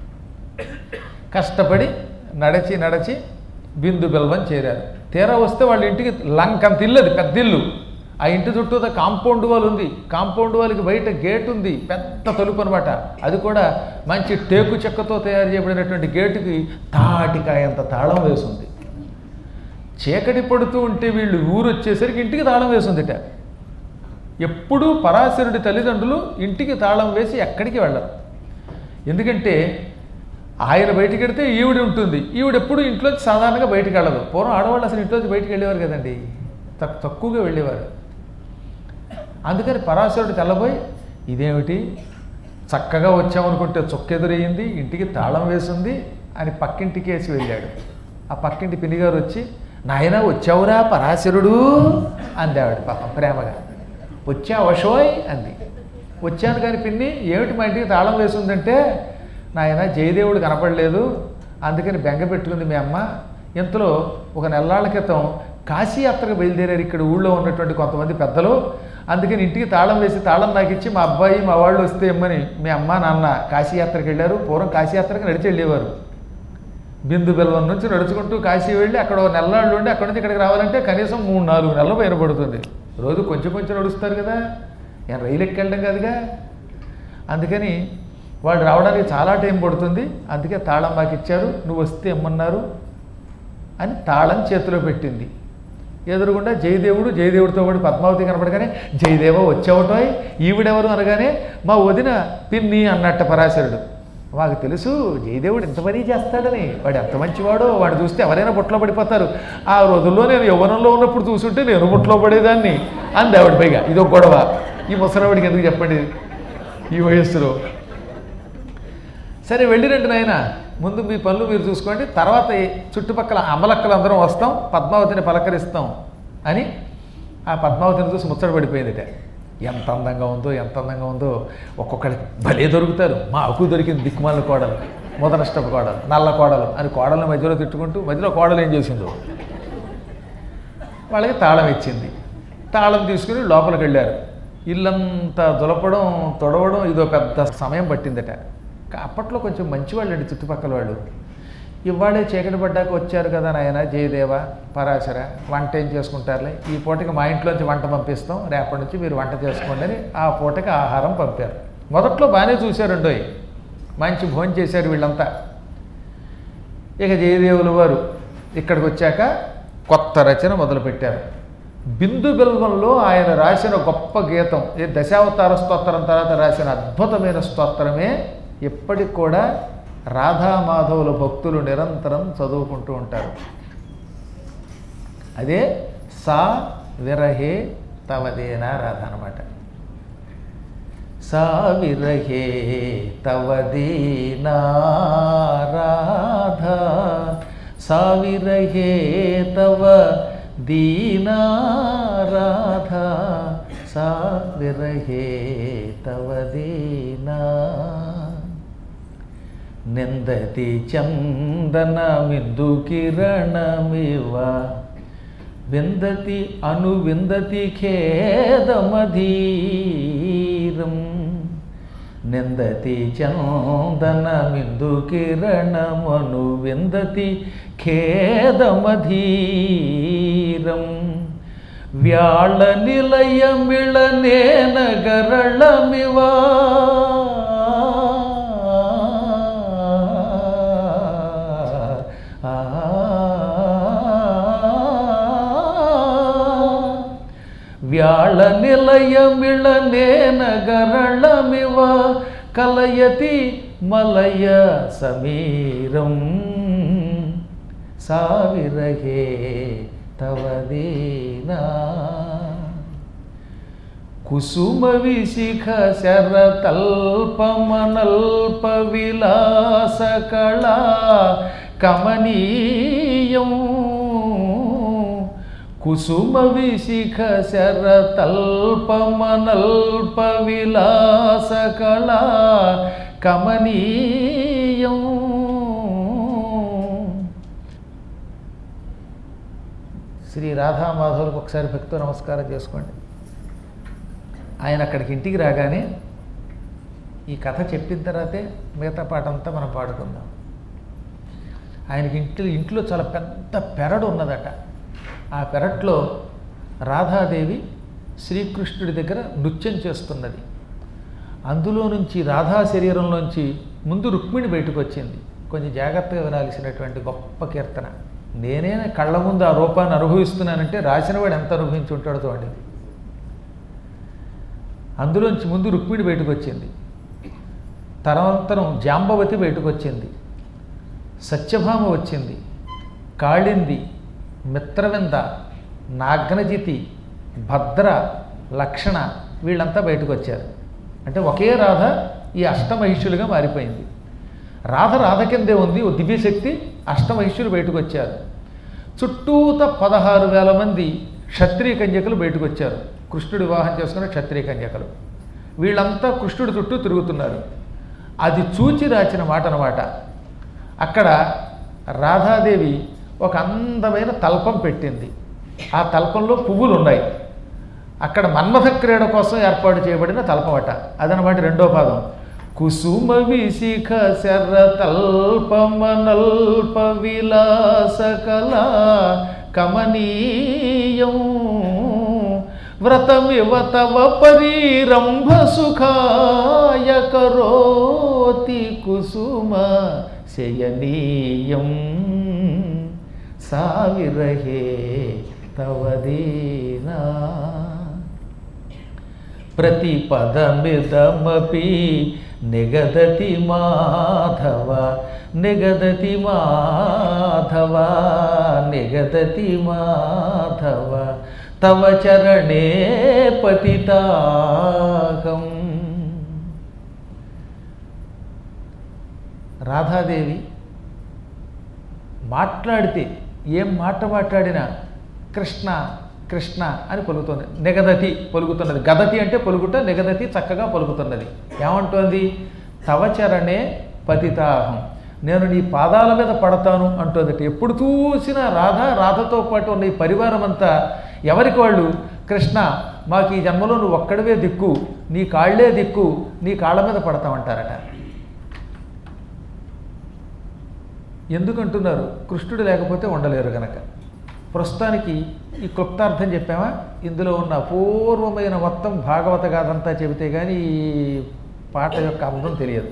కష్టపడి నడచి నడచి బిందు బెల్వం చేరారు తీరా వస్తే వాళ్ళ ఇంటికి లంకంత ఇల్లు అది పెద్ద ఇల్లు ఆ ఇంటి చుట్టూ కాంపౌండ్ వాల్ ఉంది కాంపౌండ్ వాల్కి బయట గేట్ ఉంది పెద్ద తలుపు అనమాట అది కూడా మంచి టేకు చెక్కతో తయారు చేయబడినటువంటి గేటుకి తాటికాయంత తాళం వేసింది చీకటి పడుతూ ఉంటే వీళ్ళు ఊరు వచ్చేసరికి ఇంటికి తాళం వేసిందిట ఎప్పుడూ పరాశరుడి తల్లిదండ్రులు ఇంటికి తాళం వేసి ఎక్కడికి వెళ్ళరు ఎందుకంటే ఆయన బయటికి వెడితే ఈవిడ ఉంటుంది ఈవిడ ఎప్పుడు ఇంట్లోంచి సాధారణంగా బయటికి వెళ్ళదు పూర్వం ఆడవాళ్ళు అసలు ఇంట్లోంచి బయటికి వెళ్ళేవారు కదండి తక్ తక్కువగా వెళ్ళేవారు అందుకని పరాశరుడు తెల్లబోయి ఇదేమిటి చక్కగా వచ్చామనుకుంటే చొక్కెదురయ్యింది ఇంటికి తాళం వేసింది అని పక్కింటికి వేసి వెళ్ళాడు ఆ పక్కింటి పినిగారు వచ్చి నాయన వచ్చావురా పరాశరుడు అంది ఆవిడ పాపం ప్రేమగా వచ్చావశోయ్ అంది వచ్చాను కానీ పిన్ని ఏమిటి మా ఇంటికి తాళం వేసిందంటే నాయన జయదేవుడు కనపడలేదు అందుకని బెంగ పెట్టుకుంది మీ అమ్మ ఇంతలో ఒక నెల్లాళ్ళ క్రితం కాశీయాత్రకు బయలుదేరారు ఇక్కడ ఊళ్ళో ఉన్నటువంటి కొంతమంది పెద్దలు అందుకని ఇంటికి తాళం వేసి తాళం నాకు ఇచ్చి మా అబ్బాయి మా వాళ్ళు వస్తే ఇమ్మని మీ అమ్మ నాన్న కాశీయాత్రకు వెళ్ళారు పూర్వం కాశీయాత్రకు నడిచి వెళ్ళేవారు బిందు బెల్వం నుంచి నడుచుకుంటూ కాశీ వెళ్ళి అక్కడ ఓ నెల్లాళ్ళు ఉండి అక్కడ నుంచి ఇక్కడికి రావాలంటే కనీసం మూడు నాలుగు నెలలు పైన పడుతుంది రోజు కొంచెం కొంచెం నడుస్తారు కదా ఏం రైలు ఎక్కి వెళ్ళడం కాదుగా అందుకని వాళ్ళు రావడానికి చాలా టైం పడుతుంది అందుకే తాళం మాకు ఇచ్చారు నువ్వు వస్తే ఇమ్మన్నారు అని తాళం చేతిలో పెట్టింది ఎదురుగుండా జయదేవుడు జయదేవుడితో పాటు పద్మావతి కనపడగానే జయదేవ వచ్చావటోయ్ ఈవిడెవరు అనగానే మా వదిన పిన్ని అన్నట్ట పరాశరుడు మాకు తెలుసు జయదేవుడు ఎంత పని చేస్తాడని వాడు ఎంత మంచివాడో వాడు చూస్తే ఎవరైనా బుట్టలో పడిపోతారు ఆ రోజుల్లో నేను యవ్వనంలో ఉన్నప్పుడు చూసుంటే నేను బుట్టలో పడేదాన్ని అంది ఆవిడ పైగా ఇదొక గొడవ ఈ ముసరావిడికి ఎందుకు చెప్పండి ఈ వయస్సులో సరే వెళ్ళిరండి నాయన ముందు మీ పనులు మీరు చూసుకోండి తర్వాత ఈ చుట్టుపక్కల అమలక్కలు అందరం వస్తాం పద్మావతిని పలకరిస్తాం అని ఆ పద్మావతిని చూసి ముచ్చట పడిపోయిందిట ఎంత అందంగా ఉందో ఎంత అందంగా ఉందో ఒక్కొక్కరికి భలే దొరుకుతారు మా అకు దొరికింది దిక్కుమాల కోడలు మొదనష్టపు కోడలు నల్ల కోడలు అని కోడలను మధ్యలో తిట్టుకుంటూ మధ్యలో కోడలు ఏం చేసిందో వాళ్ళకి తాళం ఇచ్చింది తాళం తీసుకుని లోపలికి వెళ్ళారు ఇల్లంతా దులపడం తొడవడం ఇదో పెద్ద సమయం పట్టిందట కా- అప్పట్లో కొంచెం మంచివాళ్ళు అండి చుట్టుపక్కల వాళ్ళు ఇవాళే చీకటి పడ్డాక వచ్చారు కదా నాయన జయదేవ పరాశర వంట ఏం చేసుకుంటారులే ఈ పూటకి మా ఇంట్లోంచి వంట పంపిస్తాం రేపటి నుంచి మీరు వంట చేసుకోండి అని ఆ పూటకి ఆహారం పంపారు మొదట్లో బాగానే చూశారండోయ్ మంచి భోజనం చేశారు వీళ్ళంతా ఇక జయదేవుల వారు ఇక్కడికి వచ్చాక కొత్త రచన మొదలుపెట్టారు బిందు బిల్వంలో ఆయన రాసిన గొప్ప గీతం ఏ దశావతార స్తోత్రం తర్వాత రాసిన అద్భుతమైన స్తోత్రమే ఇప్పటికి కూడా రాధామాధవుల భక్తులు నిరంతరం చదువుకుంటూ ఉంటారు అదే సా విరహే తవదేనా రాధ అనమాట సా విరహే తవదేనా రాధ సా విరహే తవ దీనా రాధ సా విరహే తవ దీనా నిందతి చందన మిందు కిరణమివ విందతి అను విందతి ఖేదమధీరం నిందతి చందన మిందు కిరణమను విందతి ఖేదమధీరం వ్యాళ నిలయమిళనే నగరళమివా వ్యాళ నిలయమిళనే నగరళమివ కలయతి మలయ సమీరం సావిరహే తవదీనా కుసుమ విశిఖ శరతల్పమనల్ప విలాస కళా కమనీయం కుసుమ విశిఖ శరతల్పమనల్ప విలాస కళా కమనీయం శ్రీ రాధామాధవులకు ఒకసారి భక్తితో నమస్కారం చేసుకోండి ఆయన అక్కడికి ఇంటికి రాగానే ఈ కథ చెప్పిన తర్వాతే మిగతా పాట అంతా మనం పాడుకుందాం ఆయనకి ఇంట్లో ఇంట్లో చాలా పెద్ద పెరడు ఉన్నదట ఆ పెరట్లో రాధాదేవి శ్రీకృష్ణుడి దగ్గర నృత్యం చేస్తున్నది అందులో నుంచి రాధా శరీరంలోంచి ముందు రుక్మిణి బయటకు వచ్చింది కొంచెం జాగ్రత్తగా వినాల్సినటువంటి గొప్ప కీర్తన నేనే కళ్ళ ముందు ఆ రూపాన్ని అనుభవిస్తున్నానంటే రాసినవాడు ఎంత అనుభవించి ఉంటాడో చూడండి అందులోంచి ముందు రుక్మిణి బయటకు వచ్చింది తరంతరం జాంబవతి బయటకు వచ్చింది సత్యభామ వచ్చింది కాళింది మిత్రవింద నాగ్నజితి భద్ర లక్షణ వీళ్ళంతా బయటకు వచ్చారు అంటే ఒకే రాధ ఈ అష్టమహిషులుగా మారిపోయింది రాధ రాధ కిందే ఉంది ఓ దివ్యశక్తి అష్టమహిషులు బయటకు వచ్చారు చుట్టూత పదహారు వేల మంది క్షత్రియ కన్యకలు బయటకు వచ్చారు కృష్ణుడు వివాహం చేసుకున్న క్షత్రియ కన్యకలు వీళ్ళంతా కృష్ణుడి చుట్టూ తిరుగుతున్నారు అది చూచి రాచిన మాట అనమాట అక్కడ రాధాదేవి ఒక అందమైన తల్పం పెట్టింది ఆ తల్పంలో పువ్వులు ఉన్నాయి అక్కడ మన్మథ క్రీడ కోసం ఏర్పాటు చేయబడిన తల్పమట అదనమాట రెండో పాదం కుసుమ విశిఖ శర తల్పమనల్ప విలాస కళా కమనీయం వ్రతమివ తవ పరీరంభ సుఖాయ కరోతి కుసుమ శయనీయం సావిరహే తవదీనా ప్రతిపదమిదమపి నిగదతి మాధవ నిగదతి మాధవ నిగదతి మాధవ తవ చరణే పతితాహం రాధాదేవి మాట్లాడితే ఏం మాట మాట్లాడినా కృష్ణ కృష్ణ అని పలుకుతుంది నిగదతి పలుకుతున్నది గదతి అంటే పలుకుట నిగదతి చక్కగా పలుకుతున్నది ఏమంటోంది తవచరణే పతితాహం నేను నీ పాదాల మీద పడతాను అంటోందట ఎప్పుడు చూసినా రాధ రాధతో పాటు ఉన్న ఈ పరివారం అంతా ఎవరికి వాళ్ళు కృష్ణ మాకు ఈ జన్మలో నువ్వు ఒక్కడివే దిక్కు నీ కాళ్ళే దిక్కు నీ కాళ్ళ మీద పడతామంటారట ఎందుకంటున్నారు కృష్ణుడు లేకపోతే ఉండలేరు గనక ప్రస్తుతానికి ఈ క్లుప్తార్థం చెప్పామా ఇందులో ఉన్న అపూర్వమైన మొత్తం భాగవత గాథంతా చెబితే కానీ ఈ పాట యొక్క అర్థం తెలియదు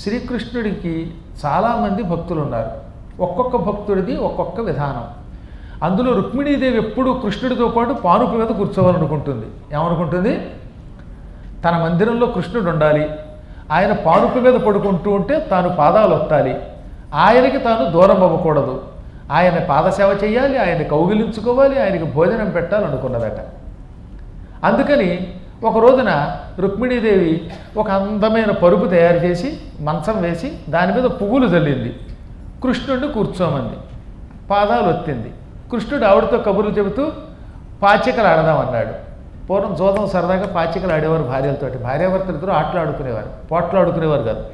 శ్రీకృష్ణుడికి చాలామంది భక్తులు ఉన్నారు ఒక్కొక్క భక్తుడిది ఒక్కొక్క విధానం అందులో రుక్మిణీదేవి ఎప్పుడూ కృష్ణుడితో పాటు పానుపు మీద కూర్చోవాలనుకుంటుంది ఏమనుకుంటుంది తన మందిరంలో కృష్ణుడు ఉండాలి ఆయన పానుపు మీద పడుకుంటూ ఉంటే తాను పాదాలు ఒత్తాలి ఆయనకి తాను దూరం అవ్వకూడదు ఆయన పాదసేవ చేయాలి ఆయన కౌగిలించుకోవాలి ఆయనకి భోజనం పెట్టాలనుకున్నదట అందుకని ఒక రోజున రుక్మిణీదేవి ఒక అందమైన పరుపు తయారు చేసి మంచం వేసి దాని మీద పువ్వులు చల్లింది కృష్ణుడిని కూర్చోమంది పాదాలు ఒత్తింది కృష్ణుడు ఆవిడతో కబుర్లు చెబుతూ పాచికలు ఆడదామన్నాడు పూర్వం జోదం సరదాగా పాచికలు ఆడేవారు భార్యలతోటి భార్యాభర్తలతో ఆటలు ఆడుకునేవారు పోట్లు ఆడుకునేవారు కాదు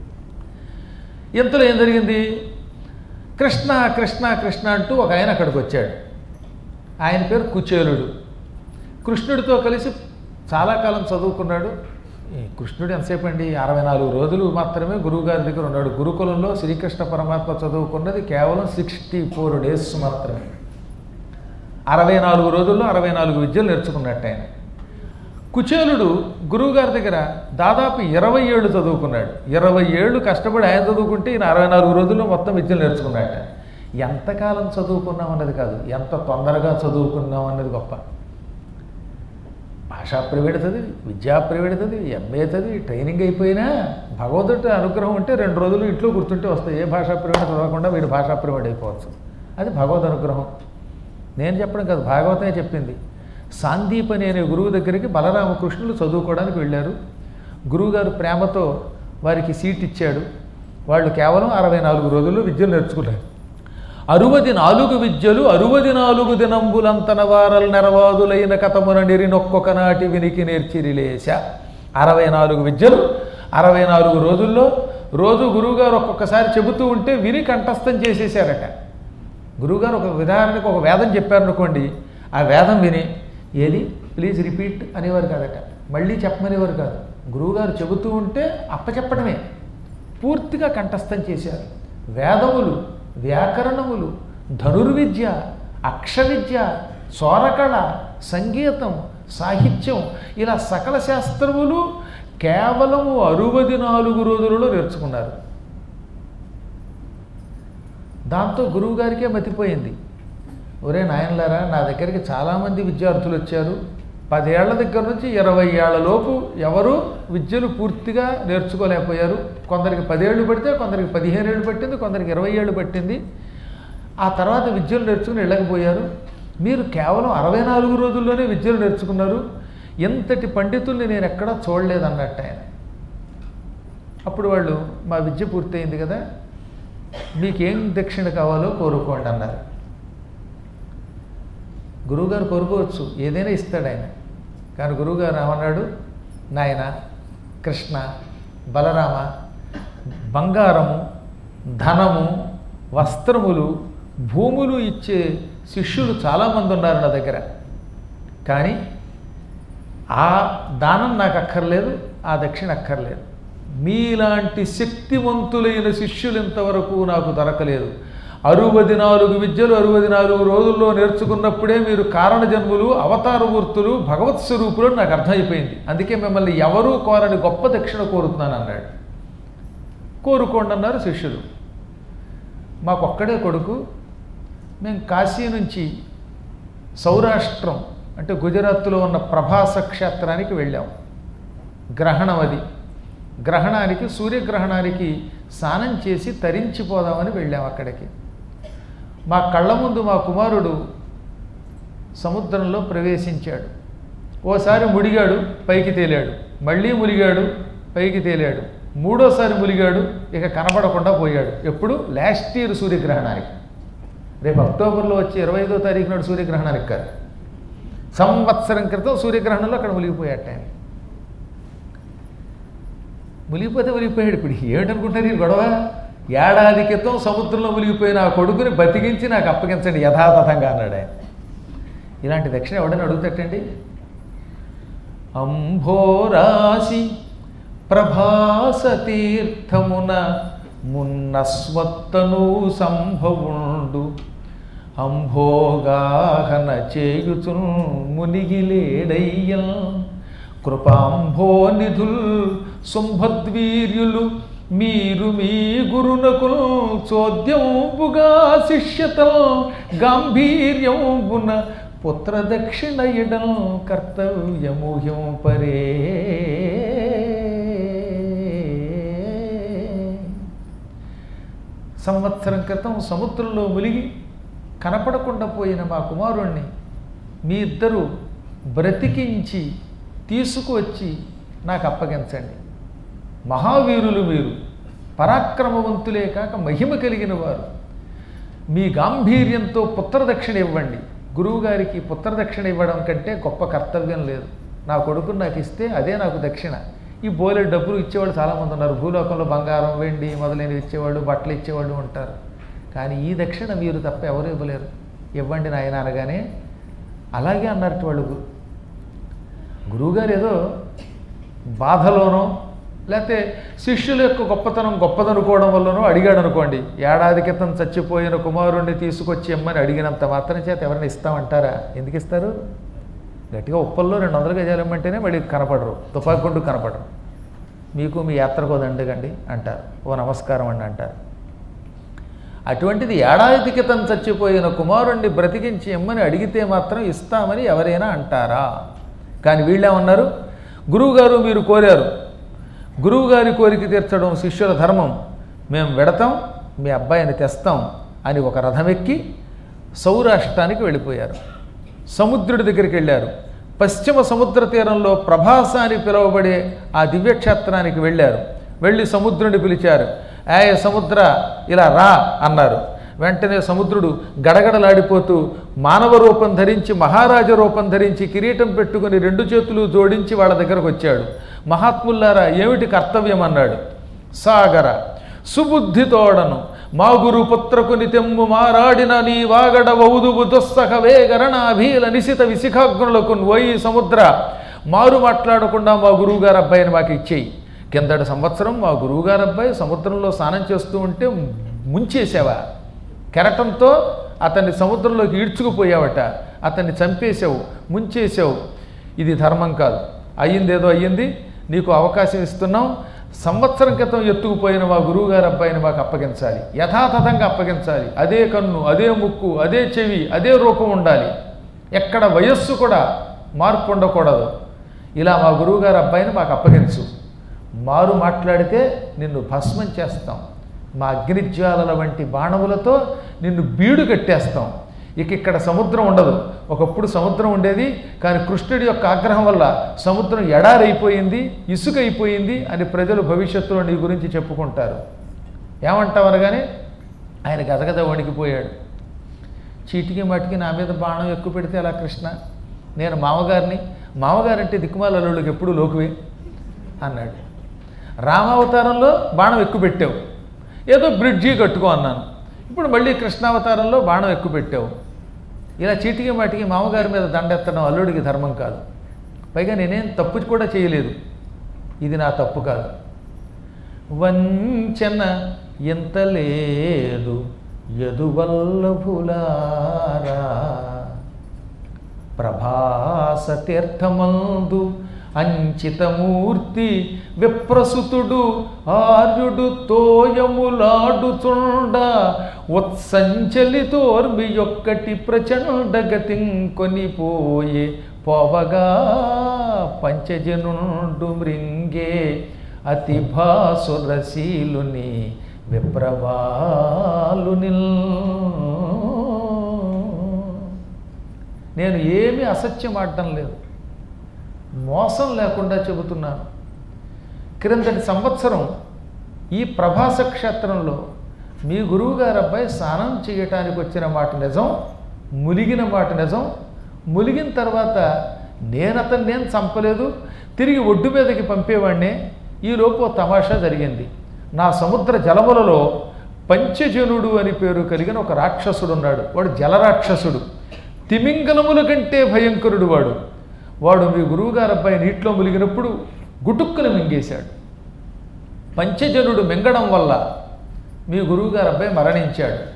ఇంతలో ఏం జరిగింది కృష్ణ కృష్ణ కృష్ణ అంటూ ఒక ఆయన అక్కడికి వచ్చాడు ఆయన పేరు కుచేలుడు కృష్ణుడితో కలిసి చాలా కాలం చదువుకున్నాడు ఈ కృష్ణుడు ఎంతసేపు అండి అరవై నాలుగు రోజులు మాత్రమే గురువుగారి దగ్గర ఉన్నాడు గురుకులంలో శ్రీకృష్ణ పరమాత్మ చదువుకున్నది కేవలం సిక్స్టీ ఫోర్ డేస్ మాత్రమే అరవై నాలుగు రోజుల్లో అరవై నాలుగు విద్యలు నేర్చుకున్నట్టు ఆయన కుచేలుడు గురువుగారి దగ్గర దాదాపు ఇరవై ఏళ్ళు చదువుకున్నాడు ఇరవై ఏళ్ళు కష్టపడి ఆయన చదువుకుంటే ఈయన అరవై నాలుగు రోజుల్లో మొత్తం విద్యలు నేర్చుకున్నట్ట ఎంతకాలం చదువుకున్నాం అన్నది కాదు ఎంత తొందరగా చదువుకున్నాం అన్నది గొప్ప భాషా ప్రవీణ చదివి విద్యా ప్రవీణ చదివి ఎంఏ చదివి ట్రైనింగ్ అయిపోయినా భగవద్గీత అనుగ్రహం ఉంటే రెండు రోజులు ఇంట్లో గుర్తుంటే వస్తాయి ఏ భాషా ప్రవీణ చదవకుండా వీడు భాషా ప్రవీణ అయిపోవచ్చు అది భగవద్ అనుగ్రహం నేను చెప్పడం కాదు భాగవతమే చెప్పింది సాందీపని అనే గురువు దగ్గరికి బలరామకృష్ణులు చదువుకోవడానికి వెళ్ళారు గురువుగారు ప్రేమతో వారికి సీట్ ఇచ్చాడు వాళ్ళు కేవలం అరవై నాలుగు రోజుల్లో విద్యలు నేర్చుకున్నారు అరువది నాలుగు విద్యలు అరువది నాలుగు దినంబులంతన వారల్ నెరవాదులైన కథమున నెరినొక్కొక్క నాటి వినికి నేర్చిరిలేశ అరవై నాలుగు విద్యలు అరవై నాలుగు రోజుల్లో రోజు గురువుగారు ఒక్కొక్కసారి చెబుతూ ఉంటే విని కంఠస్థం చేసేసారట గురువుగారు ఒక ఉదాహరణకు ఒక వేదం చెప్పారనుకోండి ఆ వేదం విని ఏది ప్లీజ్ రిపీట్ అనేవారు కాదట మళ్ళీ చెప్పమనేవారు కాదు గురువుగారు చెబుతూ ఉంటే అప్పచెప్పడమే పూర్తిగా కంఠస్థం చేశారు వేదములు వ్యాకరణములు ధనుర్విద్య అక్షవిద్య స్వరకళ సంగీతం సాహిత్యం ఇలా సకల శాస్త్రములు కేవలము అరువది నాలుగు రోజులలో నేర్చుకున్నారు దాంతో గురువుగారికే మతిపోయింది ఒరే నాయనలారా నా దగ్గరికి చాలామంది విద్యార్థులు వచ్చారు పదేళ్ల దగ్గర నుంచి ఇరవై ఏళ్లలోపు ఎవరు విద్యలు పూర్తిగా నేర్చుకోలేకపోయారు కొందరికి పదేళ్ళు పడితే కొందరికి పదిహేను ఏళ్ళు పట్టింది కొందరికి ఇరవై ఏళ్ళు పట్టింది ఆ తర్వాత విద్యలు నేర్చుకుని వెళ్ళకపోయారు మీరు కేవలం అరవై నాలుగు రోజుల్లోనే విద్యలు నేర్చుకున్నారు ఎంతటి పండితుల్ని నేను ఎక్కడా చూడలేదన్నట్టు ఆయన అప్పుడు వాళ్ళు మా విద్య పూర్తయింది కదా మీకేం దక్షిణ కావాలో కోరుకోండి అన్నారు గురువుగారు కోరుకోవచ్చు ఏదైనా ఇస్తాడు ఆయన కానీ గురువుగారు ఏమన్నాడు నాయన కృష్ణ బలరామ బంగారము ధనము వస్త్రములు భూములు ఇచ్చే శిష్యులు చాలామంది ఉన్నారు నా దగ్గర కానీ ఆ దానం నాకు అక్కర్లేదు ఆ దక్షిణ అక్కర్లేదు మీలాంటి శక్తివంతులైన శిష్యులు ఇంతవరకు నాకు దొరకలేదు అరువది నాలుగు విద్యలు అరువది నాలుగు రోజుల్లో నేర్చుకున్నప్పుడే మీరు కారణ జన్ములు అవతారమూర్తులు భగవత్ స్వరూపులు అని నాకు అర్థమైపోయింది అందుకే మిమ్మల్ని ఎవరూ కోరని గొప్ప దక్షిణ కోరుతున్నాను అన్నాడు కోరుకోండి అన్నారు శిష్యులు మాకొక్కడే కొడుకు మేము కాశీ నుంచి సౌరాష్ట్రం అంటే గుజరాత్లో ఉన్న ప్రభాస క్షేత్రానికి వెళ్ళాం గ్రహణం అది గ్రహణానికి సూర్యగ్రహణానికి స్నానం చేసి తరించిపోదామని వెళ్ళాం అక్కడికి మా కళ్ళ ముందు మా కుమారుడు సముద్రంలో ప్రవేశించాడు ఓసారి ముడిగాడు పైకి తేలాడు మళ్ళీ ములిగాడు పైకి తేలాడు మూడోసారి ములిగాడు ఇక కనబడకుండా పోయాడు ఎప్పుడు లాస్ట్ ఇయర్ సూర్యగ్రహణానికి రేపు అక్టోబర్లో వచ్చే ఇరవై ఐదో తారీఖు నాడు సూర్యగ్రహణానికి కాదు సంవత్సరం క్రితం సూర్యగ్రహణంలో అక్కడ మునిగిపోయాట ఆయన మునిగిపోతే మునిగిపోయాడు ఇప్పుడు ఏమిటనుకుంటారు ఈ గొడవ ఏడాది క్రితం సముద్రంలో మునిగిపోయిన ఆ కొడుకుని బతికించి నాకు అప్పగించండి యథాతథంగా అన్నాడు ఆయన ఇలాంటి దక్షిణ ఎవడని అడుగుతట్టండి అంభోరాశి ప్రభాస తీర్థమున మున్నస్వత్తను సంభవుండు అంభోగాహన చేయుచున్ మునిగిలేడయ్యల్ కృపాంభో నిధుల్ శుంభద్వీర్యులు మీరు మీ గురునకు చోద్యంబుగా శిష్యతం గాంభీర్యంబున పుత్ర దక్షిణ ఇడం కర్తవ్యముహ్యం పరే సంవత్సరం క్రితం సముద్రంలో మునిగి కనపడకుండా పోయిన మా కుమారుణ్ణి మీ ఇద్దరు బ్రతికించి తీసుకువచ్చి నాకు అప్పగించండి మహావీరులు మీరు పరాక్రమవంతులే కాక మహిమ కలిగిన వారు మీ గాంభీర్యంతో పుత్రదక్షిణ ఇవ్వండి గురువుగారికి పుత్రదక్షిణ ఇవ్వడం కంటే గొప్ప కర్తవ్యం లేదు నా కొడుకుని నాకు ఇస్తే అదే నాకు దక్షిణ ఈ బోలే డబ్బులు ఇచ్చేవాళ్ళు చాలామంది ఉన్నారు భూలోకంలో బంగారం వెండి మొదలైనవి ఇచ్చేవాళ్ళు బట్టలు ఇచ్చేవాళ్ళు ఉంటారు కానీ ఈ దక్షిణ మీరు తప్ప ఎవరు ఇవ్వలేరు ఇవ్వండి నాయన అనగానే అలాగే అన్నట్టు వాళ్ళు గు- గురువుగారు ఏదో బాధలోనో లేకపోతే శిష్యుల యొక్క గొప్పతనం గొప్పదనుకోవడం వల్లనో అడిగాడు అనుకోండి ఏడాది క్రితం చచ్చిపోయిన కుమారుణ్ణి తీసుకొచ్చి ఇమ్మని అడిగినంత మాత్రం చేత ఎవరైనా ఇస్తామంటారా ఎందుకు ఇస్తారు గట్టిగా ఉప్పల్లో రెండు వందల గజాలు ఇమ్మంటేనే మళ్ళీ కనపడరు తుపాకి గుండు కనపడరు మీకు మీ యాత్రకు దండగండి అంటారు ఓ నమస్కారం అండి అంటారు అటువంటిది ఏడాది క్రితం చచ్చిపోయిన కుమారుణ్ణి బ్రతికించి ఇమ్మని అడిగితే మాత్రం ఇస్తామని ఎవరైనా అంటారా కానీ వీళ్ళేమన్నారు గురువుగారు మీరు కోరారు గురువుగారి కోరిక తీర్చడం శిష్యుల ధర్మం మేము వెడతాం మీ అబ్బాయిని తెస్తాం అని ఒక రథం ఎక్కి సౌరాష్ట్రానికి వెళ్ళిపోయారు సముద్రుడి దగ్గరికి వెళ్ళారు పశ్చిమ సముద్ర తీరంలో ప్రభాస అని పిలువబడే ఆ దివ్యక్షేత్రానికి వెళ్ళారు వెళ్ళి సముద్రుని పిలిచారు ఏ సముద్ర ఇలా రా అన్నారు వెంటనే సముద్రుడు గడగడలాడిపోతూ మానవ రూపం ధరించి మహారాజ రూపం ధరించి కిరీటం పెట్టుకుని రెండు చేతులు జోడించి వాళ్ళ దగ్గరకు వచ్చాడు మహాత్ముల్లారా ఏమిటి కర్తవ్యం అన్నాడు సాగర సుబుద్ధితోడను మా గురు పుత్రకు నితెమ్ము మారాడిన నీ వాగడ వౌదువు దుస్సహ వేగరణాభీల నిశిత విశిఖాగ్నులకు ఓయి సముద్ర మారు మాట్లాడకుండా మా గురువుగారు అబ్బాయిని మాకు ఇచ్చేయి కిందటి సంవత్సరం మా గురువుగారు అబ్బాయి సముద్రంలో స్నానం చేస్తూ ఉంటే ముంచేసావా కెరటంతో అతన్ని సముద్రంలోకి ఈడ్చుకుపోయావట అతన్ని చంపేశావు ముంచేసావు ఇది ధర్మం కాదు అయ్యిందేదో అయ్యింది నీకు అవకాశం ఇస్తున్నాం సంవత్సరం క్రితం ఎత్తుకుపోయిన మా గురువుగారి అబ్బాయిని మాకు అప్పగించాలి యథాతథంగా అప్పగించాలి అదే కన్ను అదే ముక్కు అదే చెవి అదే రూపం ఉండాలి ఎక్కడ వయస్సు కూడా మార్పు ఉండకూడదు ఇలా మా గురువుగారి అబ్బాయిని మాకు అప్పగించు మారు మాట్లాడితే నిన్ను భస్మం చేస్తాం మా అగ్నిజ్వాలల వంటి బాణములతో నిన్ను బీడు కట్టేస్తాం ఇక ఇక్కడ సముద్రం ఉండదు ఒకప్పుడు సముద్రం ఉండేది కానీ కృష్ణుడి యొక్క ఆగ్రహం వల్ల సముద్రం ఎడారైపోయింది ఇసుక అయిపోయింది అని ప్రజలు భవిష్యత్తులో నీ గురించి చెప్పుకుంటారు ఏమంటావు అనగానే ఆయన గదగద వణికిపోయాడు చీటికి మటికి నా మీద బాణం ఎక్కువ పెడితే అలా కృష్ణ నేను మామగారిని మామగారంటే దిక్కుమాల అల్లుళ్ళకి ఎప్పుడు లోకువే అన్నాడు రామావతారంలో బాణం ఎక్కువ పెట్టావు ఏదో బ్రిడ్జి కట్టుకో అన్నాను ఇప్పుడు మళ్ళీ కృష్ణావతారంలో బాణం ఎక్కువ పెట్టావు ఇలా చీటికి మాటికి మామగారి మీద దండెత్తడం అల్లుడికి ధర్మం కాదు పైగా నేనేం తప్పు కూడా చేయలేదు ఇది నా తప్పు కాదు వంచన ఎంత లేదు యదువల్లభులారా ప్రభాస తీర్థమందు అంచితమూర్తి విప్రసుతుడు ఆర్యుడు తోయములాడుచుండ ఉత్సంచలితోర్మి యొక్కటి ప్రచండగతిం కొనిపోయే పోవగా పంచజనుండు మృంగే అతి భాసురశీలుని విప్రవాలునిల్ నేను ఏమీ అసత్యం ఆడటం లేదు మోసం లేకుండా చెబుతున్నాను క్రిందటి సంవత్సరం ఈ ప్రభాస క్షేత్రంలో మీ గురువుగారు అబ్బాయి స్నానం చేయటానికి వచ్చిన మాట నిజం ములిగిన మాట నిజం ములిగిన తర్వాత నేను అతన్ని నేను చంపలేదు తిరిగి ఒడ్డు మీదకి పంపేవాడినే ఈలోపు ఓ తమాషా జరిగింది నా సముద్ర జలములలో పంచజనుడు అని పేరు కలిగిన ఒక రాక్షసుడు ఉన్నాడు వాడు జలరాక్షసుడు తిమింగలముల కంటే భయంకరుడు వాడు వాడు మీ గురువుగారు అబ్బాయి నీటిలో ములిగినప్పుడు గుటుక్కున మింగేశాడు పంచజనుడు మింగడం వల్ల మీ గురువుగారు అబ్బాయి మరణించాడు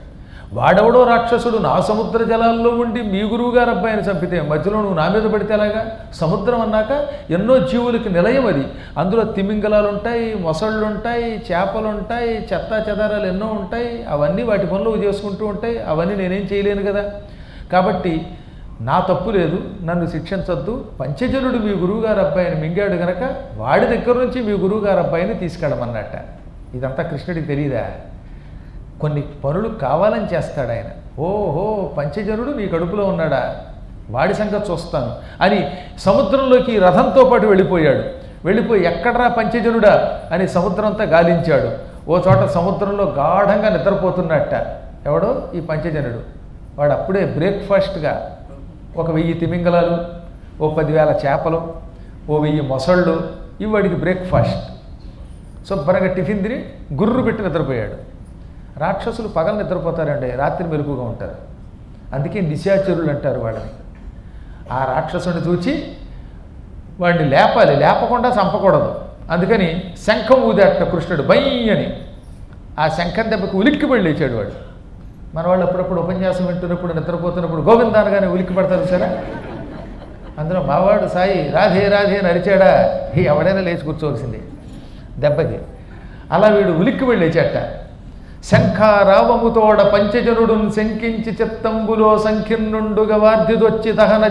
వాడెవడో రాక్షసుడు నా సముద్ర జలాల్లో ఉండి మీ గురువు గారు అబ్బాయిని చంపితే మధ్యలో నువ్వు నా మీద పడితే ఎలాగా సముద్రం అన్నాక ఎన్నో జీవులకి నిలయం అది అందులో తిమింగలాలు ఉంటాయి మొసళ్ళు ఉంటాయి చేపలు ఉంటాయి చెత్త చెదారాలు ఎన్నో ఉంటాయి అవన్నీ వాటి పనులు చేసుకుంటూ ఉంటాయి అవన్నీ నేనేం చేయలేను కదా కాబట్టి నా తప్పు లేదు నన్ను శిక్షించొద్దు పంచజనుడు మీ గురువుగారు అబ్బాయిని మింగాడు గనక వాడి దగ్గర నుంచి మీ గురువుగారు అబ్బాయిని తీసుకెళ్ళమన్నట్ట ఇదంతా కృష్ణుడికి తెలియదా కొన్ని పనులు కావాలని చేస్తాడు ఆయన ఓహో పంచజనుడు నీ కడుపులో ఉన్నాడా వాడి సంగతి చూస్తాను అని సముద్రంలోకి రథంతో పాటు వెళ్ళిపోయాడు వెళ్ళిపోయి ఎక్కడరా పంచజనుడా అని సముద్రంతో గాలించాడు ఓ చోట సముద్రంలో గాఢంగా నిద్రపోతున్నట్ట ఎవడో ఈ పంచజనుడు వాడు అప్పుడే బ్రేక్ఫాస్ట్గా ఒక వెయ్యి తిమింగలాలు ఓ పదివేల చేపలు ఓ వెయ్యి మొసళ్ళు ఇవి వాడికి బ్రేక్ఫాస్ట్ శుభ్రంగా టిఫిన్ తిని గుర్రు పెట్టి నిద్రపోయాడు రాక్షసులు పగలు నిద్రపోతారండి రాత్రి మెలకుగా ఉంటారు అందుకే నిశాచరులు అంటారు వాళ్ళని ఆ రాక్షసుని చూచి వాడిని లేపాలి లేపకుండా చంపకూడదు అందుకని శంఖం ఊదేట కృష్ణుడు బై అని ఆ శంఖం దెబ్బకి ఉలిక్కి పడి లేచాడు వాడు మన వాళ్ళు అప్పుడప్పుడు ఉపన్యాసం వింటున్నప్పుడు నిద్రపోతున్నప్పుడు గోవిందానగానే ఉలిక్కి పడతారు సరే అందులో మావాడు సాయి రాధే రాధే అని అరిచాడా ఈ ఎవడైనా లేచి కూర్చోవలసిందే దెబ్బకి అలా వీడు ఉలిక్కి వెళ్ళి లేచాట శంఖారావముతోడ పంచజనుడు శంకించి చిత్తంబులో సంఖ్యన్నుండుగా వార్ధిదొచ్చి దహన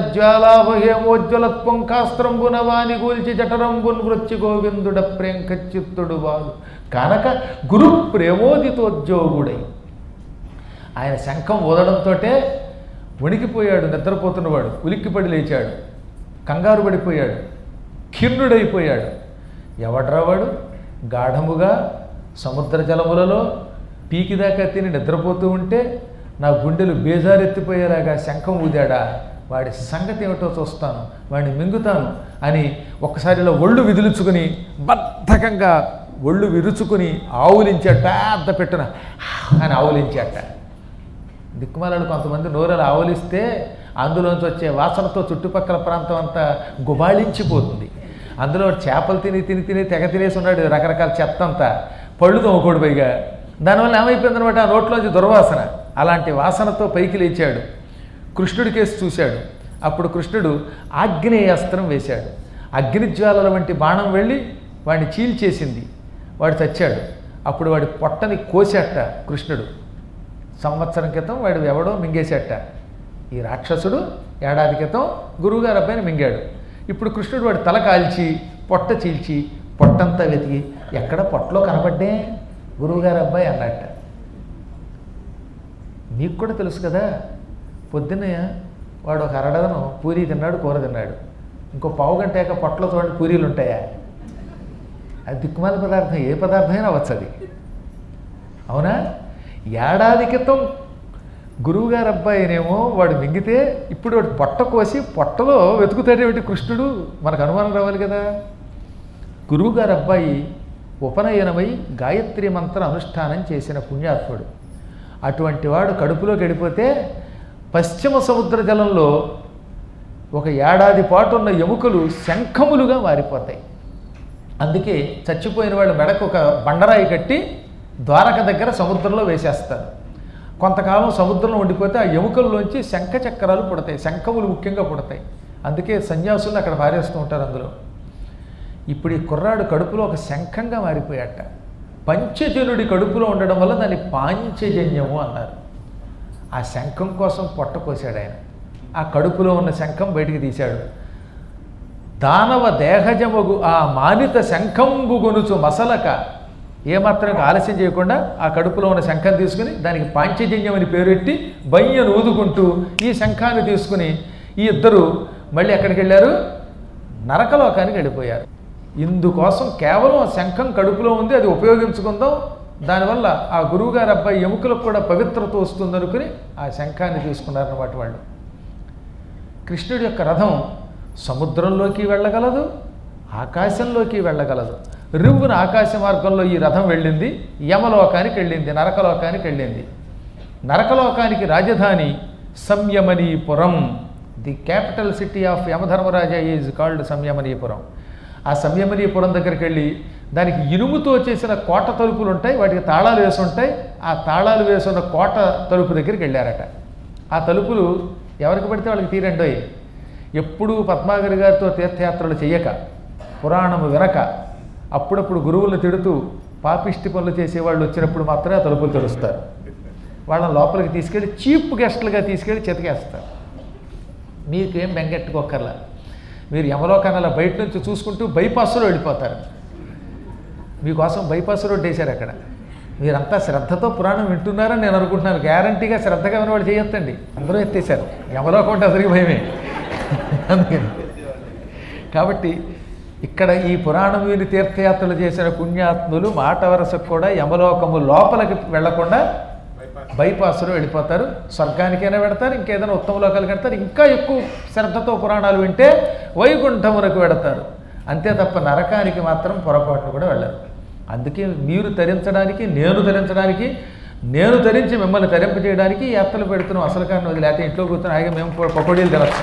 జ్వాలావహేమోజ్వలత్పొంకాస్త్రంబున వాని గూల్చి జఠరంబున్ వృచ్చి గోవిందుడ ప్రేంకచిత్తుడు వాడు కనుక గురు ప్రేమోదితోద్యోగుడై ఆయన శంఖం ఊదడంతో వణికిపోయాడు నిద్రపోతున్నవాడు ఉలిక్కిపడి లేచాడు కంగారు పడిపోయాడు ఖిన్నుడైపోయాడు ఎవడ్రా వాడు గాఢముగా సముద్ర జలములలో పీకిదాకా తిని నిద్రపోతూ ఉంటే నా గుండెలు బేజారెత్తిపోయేలాగా శంఖం ఊదాడా వాడి సంగతి ఏమిటో చూస్తాను వాడిని మింగుతాను అని ఒక్కసారిలో ఒళ్ళు విదిలించుకుని బద్ధకంగా ఒళ్ళు విరుచుకుని ఆవులించాట పెద్ద పెట్టున అని ఆవులించాట దిక్కుమాలను కొంతమంది నోరలు ఆవలిస్తే అందులోంచి వచ్చే వాసనతో చుట్టుపక్కల ప్రాంతం అంతా గుబాళించిపోతుంది అందులో చేపలు తిని తిని తిని తెగ తినేసి ఉన్నాడు రకరకాల చెత్త అంతా పళ్ళు తోముకోడు పైగా దానివల్ల ఏమైపోయిందనమాట ఆ నోట్లోంచి దుర్వాసన అలాంటి వాసనతో పైకి లేచాడు కృష్ణుడి కేసు చూశాడు అప్పుడు కృష్ణుడు ఆగ్నేయాస్త్రం వేశాడు అగ్నిజ్వాలల వంటి బాణం వెళ్ళి వాడిని చీల్చేసింది వాడు చచ్చాడు అప్పుడు వాడి పొట్టని కోసేట కృష్ణుడు సంవత్సరం క్రితం వాడు ఎవడో మింగేసేట ఈ రాక్షసుడు ఏడాది క్రితం గురువుగారు అబ్బాయిని మింగాడు ఇప్పుడు కృష్ణుడు వాడి తల కాల్చి పొట్ట చీల్చి పొట్టంతా వెతికి ఎక్కడ పొట్టలో కనబడ్డే గురువుగారు అబ్బాయి అన్నట్ట నీకు కూడా తెలుసు కదా పొద్దున్నే వాడు ఒక అరడదను పూరీ తిన్నాడు కూర తిన్నాడు ఇంకో పావు గంట అయ్యాక పొట్టలో చూడండి పూరీలు ఉంటాయా అది దిక్కుమాల పదార్థం ఏ పదార్థమైనా అవ్వచ్చు అది అవునా ఏడాది క్రితం గురువుగారు అబ్బాయినేమో వాడు మింగితే ఇప్పుడు వాడు పొట్ట కోసి పొట్టలో వెతుకుతాడేమిటి కృష్ణుడు మనకు అనుమానం రావాలి కదా గురువుగారు అబ్బాయి ఉపనయనమై గాయత్రి మంత్ర అనుష్ఠానం చేసిన పుణ్యాత్ముడు అటువంటి వాడు కడుపులో గడిపోతే పశ్చిమ సముద్ర జలంలో ఒక ఏడాది పాటు ఉన్న ఎముకలు శంఖములుగా మారిపోతాయి అందుకే చచ్చిపోయిన వాళ్ళ మెడకు ఒక బండరాయి కట్టి ద్వారక దగ్గర సముద్రంలో వేసేస్తారు కొంతకాలం సముద్రంలో ఉండిపోతే ఆ ఎముకల్లోంచి శంఖ చక్రాలు పుడతాయి శంఖములు ముఖ్యంగా పుడతాయి అందుకే సన్యాసులు అక్కడ పారేస్తూ ఉంటారు అందులో ఇప్పుడు ఈ కుర్రాడు కడుపులో ఒక శంఖంగా మారిపోయాట పంచజనుడి కడుపులో ఉండడం వల్ల దాన్ని పాంచజన్యము అన్నారు ఆ శంఖం కోసం పొట్ట కోసాడు ఆయన ఆ కడుపులో ఉన్న శంఖం బయటికి తీశాడు దానవ దేహజమగు ఆ మానిత శంఖంబు గొనుచు మసలక ఏమాత్రం ఆలస్యం చేయకుండా ఆ కడుపులో ఉన్న శంఖం తీసుకుని దానికి పాంచజన్యం అని పేరెట్టి బయ్యను ఊదుకుంటూ ఈ శంఖాన్ని తీసుకుని ఈ ఇద్దరు మళ్ళీ ఎక్కడికి వెళ్ళారు నరకలోకానికి వెళ్ళిపోయారు ఇందుకోసం కేవలం ఆ శంఖం కడుపులో ఉంది అది ఉపయోగించుకుందాం దానివల్ల ఆ గురువుగారి అబ్బాయి ఎముకలకు కూడా పవిత్రత వస్తుందనుకుని ఆ శంఖాన్ని తీసుకున్నారన్నమాట వాళ్ళు కృష్ణుడి యొక్క రథం సముద్రంలోకి వెళ్ళగలదు ఆకాశంలోకి వెళ్ళగలదు రివ్వున ఆకాశ మార్గంలో ఈ రథం వెళ్ళింది యమలోకానికి వెళ్ళింది నరకలోకానికి వెళ్ళింది నరకలోకానికి రాజధాని Samyamanipuram the capital city of Yamadharmaraja is called Samyamanipuram ఆ సంయమనీపురం దగ్గరికి వెళ్ళి దానికి ఇనుముతో చేసిన కోట తలుపులు ఉంటాయి వాటికి తాళాలు వేసి ఉంటాయి ఆ తాళాలు వేసున్న కోట తలుపు దగ్గరికి వెళ్ళారట ఆ తలుపులు ఎవరికి పడితే వాళ్ళకి తీరండోయ్ ఎప్పుడూ పద్మాగరి గారితో తీర్థయాత్రలు చెయ్యక పురాణము వినక అప్పుడప్పుడు గురువులు తిడుతూ పాపిష్టి పనులు చేసేవాళ్ళు వచ్చినప్పుడు మాత్రమే ఆ తలుపులు తెరుస్తారు వాళ్ళని లోపలికి తీసుకెళ్ళి చీప్ గెస్ట్లుగా తీసుకెళ్ళి చితకేస్తారు మీకేం బెంగెట్టుకోకర్లా మీరు యమలోకానాల బయట నుంచి చూసుకుంటూ బైపాస్లో వెళ్ళిపోతారు మీకోసం బైపాస్ రోడ్ వేశారు అక్కడ మీరంతా శ్రద్ధతో పురాణం వింటున్నారని నేను అనుకుంటున్నాను గ్యారంటీగా శ్రద్ధగా ఉన్న వాళ్ళు చేయొద్దండి అందరూ ఎత్తేసారు యమలోకం అంటే అసలు భయమే అందుకని కాబట్టి ఇక్కడ ఈ పురాణం విని తీర్థయాత్రలు చేసిన పుణ్యాత్ములు మాట వరసకు కూడా యమలోకము లోపలికి వెళ్లకుండా బైపాస్లో వెళ్ళిపోతారు స్వర్గానికైనా వెడతారు ఇంకేదైనా ఉత్తమ లోకాలకు వెడతారు ఇంకా ఎక్కువ శ్రద్ధతో పురాణాలు వింటే వైకుంఠమునకు వెడతారు అంతే తప్ప నరకానికి మాత్రం పొరపాటును కూడా వెళ్ళరు అందుకే మీరు తరించడానికి నేను తరించడానికి నేను తరించి మిమ్మల్ని తరింపజేయడానికి ఈ యాత్రలు పెడుతున్నాం అసలు కానీ వదిలేతే ఇంట్లో కూర్చొని హాయిగా మేము ప- పకోడీలు తినచ్చు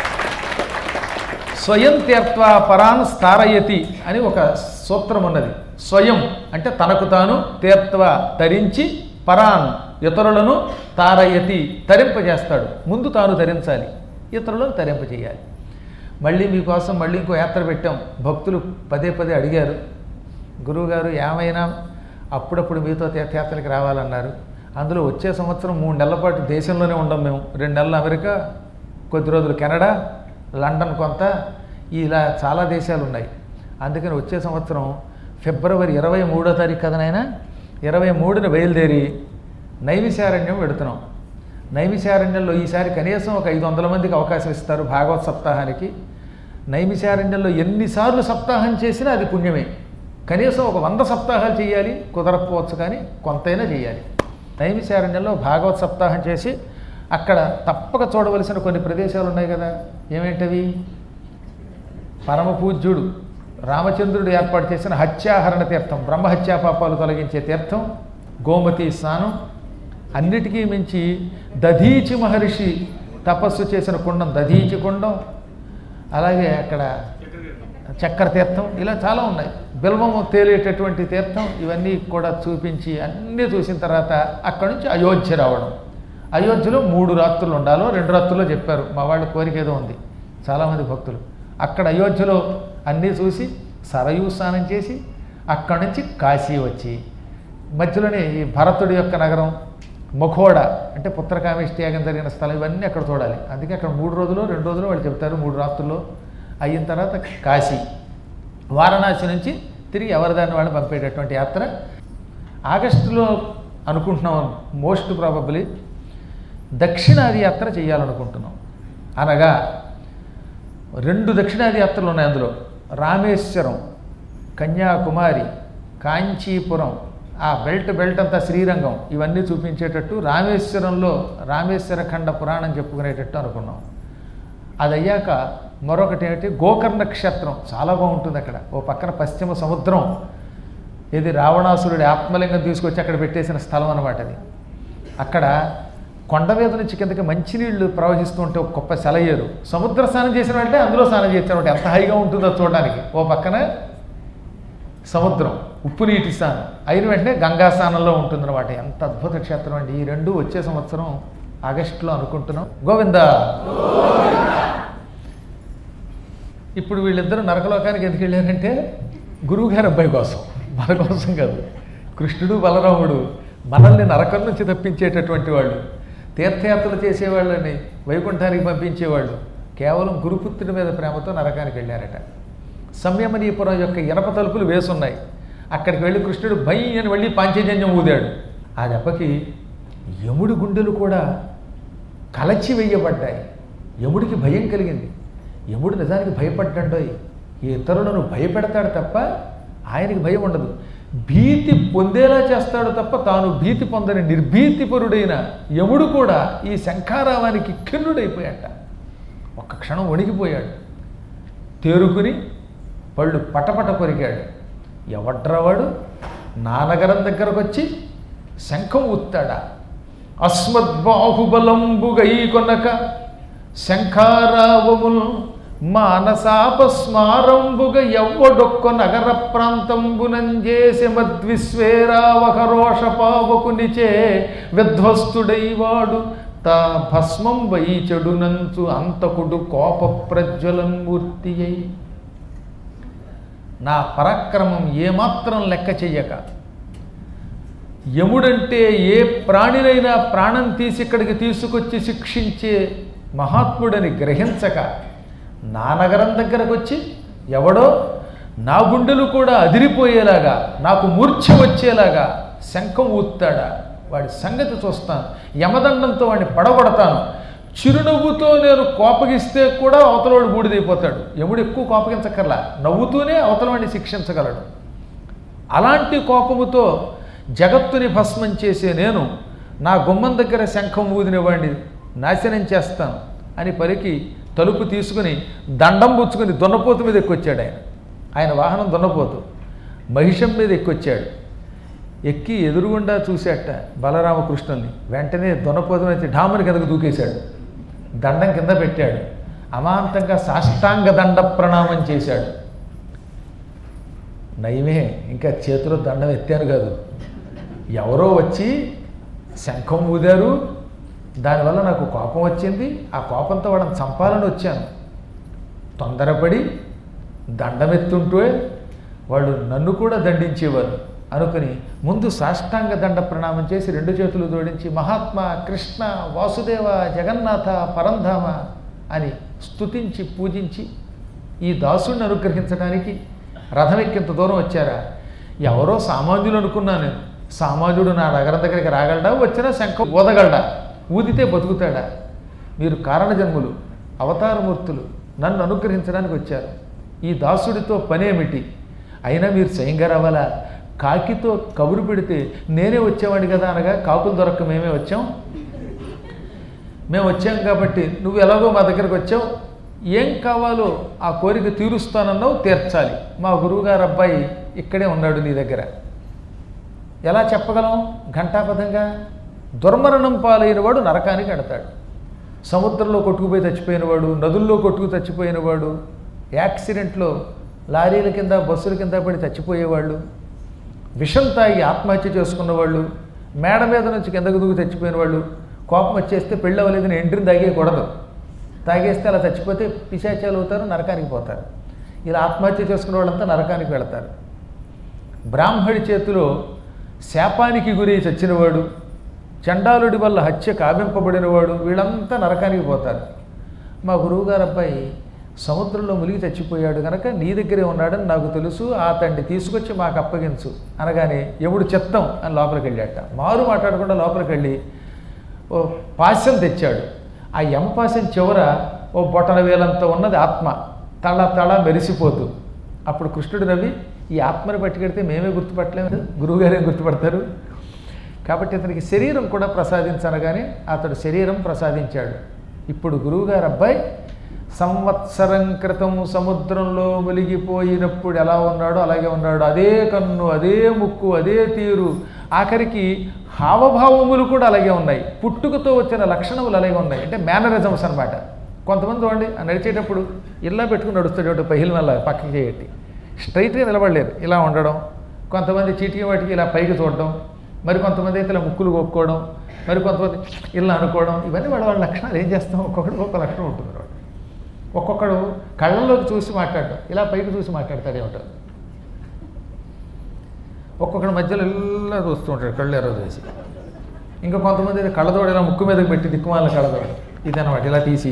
స్వయం తీర్త్వా పరాన్ స్థారయతి అని ఒక సూత్రం ఉన్నది స్వయం అంటే తనకు తాను తీర్త్వ తరించి పరాన్ ఇతరులను తారయతి తరింపజేస్తాడు ముందు తాను తరించాలి ఇతరులను తరింపజేయాలి మళ్ళీ మీకోసం మళ్ళీ ఇంకో యాత్ర పెట్టాం భక్తులు పదే పదే అడిగారు గురువుగారు ఏమైనా అప్పుడప్పుడు మీతో తీర్థయాత్రలకు రావాలన్నారు అందులో వచ్చే సంవత్సరం మూడు నెలల పాటు దేశంలోనే ఉండం మేము రెండు నెలలు అమెరికా కొద్ది రోజులు కెనడా లండన్ కొంత ఇలా చాలా దేశాలు ఉన్నాయి అందుకని వచ్చే సంవత్సరం ఫిబ్రవరి ఇరవై మూడో తారీఖు కదా నాయన ఇరవై మూడున బయలుదేరి నైమిశారణ్యం పెడుతున్నాం నైమిశారణ్యంలో ఈసారి కనీసం ఒక ఐదు వందల మందికి అవకాశం ఇస్తారు భాగవత్ సప్తాహానికి నైమిశారణ్యంలో ఎన్నిసార్లు సప్తాహం చేసినా అది పుణ్యమే కనీసం ఒక వంద సప్తాహాలు చేయాలి కుదరకపోవచ్చు కానీ కొంతైనా చేయాలి నైమిశారణ్యంలో భాగవత్ సప్తాహం చేసి అక్కడ తప్పక చూడవలసిన కొన్ని ప్రదేశాలు ఉన్నాయి కదా ఏమేంటవి పరమ పూజ్యుడు రామచంద్రుడు ఏర్పాటు చేసిన హత్యాహరణ తీర్థం బ్రహ్మహత్యా పాపాలు తొలగించే తీర్థం గోమతి స్నానం అన్నిటికీ మించి దధీచి మహర్షి తపస్సు చేసిన కుండం దధీచి కుండం అలాగే అక్కడ చక్కెర తీర్థం ఇలా చాలా ఉన్నాయి బిల్వము తేలేటటువంటి తీర్థం ఇవన్నీ కూడా చూపించి అన్నీ చూసిన తర్వాత అక్కడి నుంచి అయోధ్య రావడం అయోధ్యలో మూడు రాత్రులు ఉండాలో రెండు రాత్రుల్లో చెప్పారు మా వాళ్ళ కోరిక ఏదో ఉంది చాలామంది భక్తులు అక్కడ అయోధ్యలో అన్నీ చూసి సరయూ స్నానం చేసి అక్కడి నుంచి కాశీ వచ్చి మధ్యలోనే ఈ భరతుడి యొక్క నగరం మఖోడ అంటే పుత్రకామేష్టి యాగం జరిగిన స్థలం ఇవన్నీ అక్కడ చూడాలి అందుకే అక్కడ మూడు రోజులు రెండు రోజులు వాళ్ళు చెప్తారు మూడు రాత్రుల్లో అయిన తర్వాత కాశీ వారణాసి నుంచి తిరిగి ఎవరిదాన్ని వాళ్ళు పంపేటటువంటి యాత్ర ఆగస్టులో అనుకుంటున్నాం మోస్ట్ ప్రాబబ్లీ దక్షిణాది యాత్ర చేయాలనుకుంటున్నాం అనగా రెండు దక్షిణాది యాత్రలు ఉన్నాయి అందులో రామేశ్వరం కన్యాకుమారి కాంచీపురం ఆ బెల్ట్ బెల్ట్ అంతా శ్రీరంగం ఇవన్నీ చూపించేటట్టు రామేశ్వరంలో రామేశ్వర ఖండ పురాణం చెప్పుకునేటట్టు అనుకున్నాం అది అయ్యాక మరొకటి ఏమిటి గోకర్ణ క్షేత్రం చాలా బాగుంటుంది అక్కడ ఓ పక్కన పశ్చిమ సముద్రం ఇది రావణాసురుడి ఆత్మలింగం తీసుకొచ్చి అక్కడ పెట్టేసిన స్థలం అనమాట అది అక్కడ కొండ మీద నుంచి కిందకి మంచినీళ్లు ప్రవహిస్తూ ఉంటే ఒక గొప్ప సెలయేరు సముద్ర స్నానం చేసిన అంటే అందులో స్నానం చేసినట్టు ఎంత హాయిగా ఉంటుందో చూడడానికి ఓ పక్కన సముద్రం ఉప్పు నీటి స్నానం అయిన వెంటనే గంగా స్నానంలో ఉంటుందన్నమాట ఎంత అద్భుత క్షేత్రం అండి ఈ రెండు వచ్చే సంవత్సరం ఆగస్టులో అనుకుంటున్నాం గోవింద ఇప్పుడు వీళ్ళిద్దరూ నరకలోకానికి ఎందుకు వెళ్ళారంటే గురువుగారి అబ్బాయి కోసం మన కోసం కాదు కృష్ణుడు బలరాముడు మనల్ని నరకం నుంచి తప్పించేటటువంటి వాళ్ళు తీర్థయాత్రలు చేసేవాళ్ళని వైకుంఠానికి పంపించేవాళ్ళు కేవలం గురుపుత్రుడి మీద ప్రేమతో నరకానికి వెళ్ళారట సంయమనీపురం యొక్క ఇనప తలుపులు వేసున్నాయి అక్కడికి వెళ్ళి కృష్ణుడు భై అని వెళ్ళి పాంచజన్యం ఊదాడు ఆ దెబ్బకి యముడి గుండెలు కూడా కలచి వెయ్యబడ్డాయి యముడికి భయం కలిగింది యముడు నిజానికి భయపడ్డాడోయ్ ఈ ఇతరులను భయపెడతాడు తప్ప ఆయనకి భయం ఉండదు భీతి పొందేలా చేస్తాడు తప్ప తాను భీతి పొందని నిర్భీతిపరుడైన యముడు కూడా ఈ శంఖారావానికి కిన్నుడైపోయాట ఒక్క క్షణం వణికిపోయాడు తేరుకుని పళ్ళు పటపట కొరికాడు ఎవడ్రవాడు నానగరం దగ్గరకు వచ్చి శంఖం ఉత్తాడా అస్మద్బాహుబలంబుగై కొనక శంఖారావముల్ మానసాపస్మారంబుగ ఎవ్వడొక్క నగర ప్రాంతంబునంజేసి మద్విశ్వేరావహరోష పావకునిచే విధ్వస్తుడైవాడు తా భస్మం వై చెడునంచు అంతకుడు కోప ప్రజ్వలన్మూర్తి అయి నా పరాక్రమం ఏమాత్రం లెక్క చెయ్యక యముడంటే ఏ ప్రాణినైనా ప్రాణం తీసి ఇక్కడికి తీసుకొచ్చి శిక్షించే మహాత్ముడని గ్రహించక నా నగరం దగ్గరకు వచ్చి ఎవడో నా గుండెలు కూడా అదిరిపోయేలాగా నాకు మూర్ఛ వచ్చేలాగా శంఖం ఊత్తాడా వాడి సంగతి చూస్తాను యమదండంతో వాడిని పడగొడతాను చిరునవ్వుతో నేను కోపగిస్తే కూడా అవతలవాడు బూడిదైపోతాడు యముడు ఎక్కువ కోపగించక్కర్లా నవ్వుతూనే అవతల వాడిని శిక్షించగలడు అలాంటి కోపముతో జగత్తుని భస్మం చేసే నేను నా గుమ్మం దగ్గర శంఖం ఊదిన వాడిని నాశనం చేస్తాను అని పలికి తలుపు తీసుకుని దండం పుచ్చుకుని దున్నపోతు మీద ఎక్కొచ్చాడు ఆయన ఆయన వాహనం దున్నపోతు మహిషం మీద ఎక్కొచ్చాడు ఎక్కి ఎదురుగుండా చూశాట బలరామకృష్ణుల్ని వెంటనే దున్నపోతు నుంచి ఢాముని కిందకు దూకేశాడు దండం కింద పెట్టాడు అమాంతంగా సాష్టాంగ దండ ప్రణామం చేశాడు నయమే ఇంకా చేతిలో దండం ఎత్తాను కాదు ఎవరో వచ్చి శంఖం ఊదారు దానివల్ల నాకు కోపం వచ్చింది ఆ కోపంతో వాళ్ళని చంపాలని వచ్చాను తొందరపడి దండమెత్తుంటే వాళ్ళు నన్ను కూడా దండించేవారు అనుకుని ముందు సాష్టాంగ దండ ప్రణామం చేసి రెండు చేతులు జోడించి మహాత్మా కృష్ణ వాసుదేవ జగన్నాథ పరంధామ అని స్తుతించి పూజించి ఈ దాసుడిని అనుగ్రహించడానికి రథం ఎక్కింత దూరం వచ్చారా ఎవరో సామాన్యులు అనుకున్నాను నేను సామాన్యుడు నా నగరం దగ్గరికి రాగలడా వచ్చినా శంఖం ఊదగలడా ఊదితే బతుకుతాడా మీరు కారణజన్ములు అవతారమూర్తులు నన్ను అనుగ్రహించడానికి వచ్చారు ఈ దాసుడితో పనేమిటి అయినా మీరు స్వయంగా రావాలా కాకితో కబురు పెడితే నేనే వచ్చేవాడిని కదా అనగా కాకులు దొరక్క మేమే వచ్చాం మేము వచ్చాం కాబట్టి నువ్వు ఎలాగో మా దగ్గరకు వచ్చావు ఏం కావాలో ఆ కోరిక తీరుస్తానన్నావు తీర్చాలి మా గురువుగారు అబ్బాయి ఇక్కడే ఉన్నాడు నీ దగ్గర ఎలా చెప్పగలం ఘంటాపథంగా దుర్మరణం పాలైన వాడు నరకానికి ఎడతాడు సముద్రంలో కొట్టుకుపోయి చచ్చిపోయినవాడు నదుల్లో కొట్టుకు చచ్చిపోయినవాడు యాక్సిడెంట్లో లారీల కింద బస్సుల కింద పడి చచ్చిపోయేవాళ్ళు విషం తాగి ఆత్మహత్య చేసుకున్న వాళ్ళు మేడ మీద నుంచి కిందకు దూకి చచ్చిపోయిన వాళ్ళు కోపం వచ్చేస్తే పెళ్ళి అవ్వలేదని ఎంట్రీని తాగేయకూడదు తాగేస్తే అలా చచ్చిపోతే పిశాచాలు అవుతారు నరకానికి పోతారు ఇలా ఆత్మహత్య చేసుకున్న వాళ్ళంతా నరకానికి వెళతారు బ్రాహ్మడి చేతిలో శాపానికి గురి చచ్చినవాడు చండాలుడి వల్ల హత్య కావింపబడినవాడు వీళ్ళంతా నరకానికి పోతారు మా గురువుగారు అబ్బాయి సముద్రంలో మునిగి చచ్చిపోయాడు కనుక నీ దగ్గరే ఉన్నాడని నాకు తెలుసు అతన్ని తీసుకొచ్చి మాకు అప్పగించు అనగానే ఎముడు చిత్తం అని లోపలికి వెళ్ళాట మారు మాట్లాడకుండా లోపలికి వెళ్ళి ఓ పాశం తెచ్చాడు ఆ ఎంపాశం చివర ఓ బొటన వేలంత ఉన్నది ఆత్మ తళ తళ మెరిసిపోతూ అప్పుడు కృష్ణుడు నవ్వి ఈ ఆత్మని పట్టుకెడితే మేమే గుర్తుపట్టలేము గురువుగారే గుర్తుపడతారు కాబట్టి అతనికి శరీరం కూడా ప్రసాదించనగానే అతడు శరీరం ప్రసాదించాడు ఇప్పుడు గురువుగారు అబ్బాయి సంవత్సరం క్రితం సముద్రంలో మునిగిపోయినప్పుడు ఎలా ఉన్నాడో అలాగే ఉన్నాడు అదే కన్ను అదే ముక్కు అదే తీరు ఆఖరికి హావభావములు కూడా అలాగే ఉన్నాయి పుట్టుకతో వచ్చిన లక్షణములు అలాగే ఉన్నాయి అంటే మేనరిజమ్స్ అనమాట కొంతమంది చూడండి ఆ నడిచేటప్పుడు ఇలా పెట్టుకుని నడుస్తాడు ఒకటి పహిల్ వల్ల పక్కకి చేయట్టి స్ట్రైట్గా నిలబడలేరు ఇలా ఉండడం కొంతమంది చీటికి వాటికి ఇలా పైకి చూడడం మరి కొంతమంది అయితే ఇలా ముక్కులు కొక్కుకోవడం మరి కొంతమంది ఇలా అనుకోవడం ఇవన్నీ వాళ్ళ వాళ్ళ లక్షణాలు ఏం చేస్తాం ఒక్కొక్కడికి ఒక్కొక్క లక్షణం ఉంటుంది వాడు ఒక్కొక్కడు కళ్ళల్లోకి చూసి మాట్లాడటం ఇలా పైకి చూసి మాట్లాడతాడు ఏమిటో ఒక్కొక్కడి మధ్యలో ఇలా చూస్తూ ఉంటాడు కళ్ళు ఎర్ర చూసి ఇంకా కొంతమంది అయితే కళ్ళదోడు ఇలా ముక్కు మీదకి పెట్టి దిక్కుమాల కళ్ళదోడు ఇది అనమాట ఇలా తీసి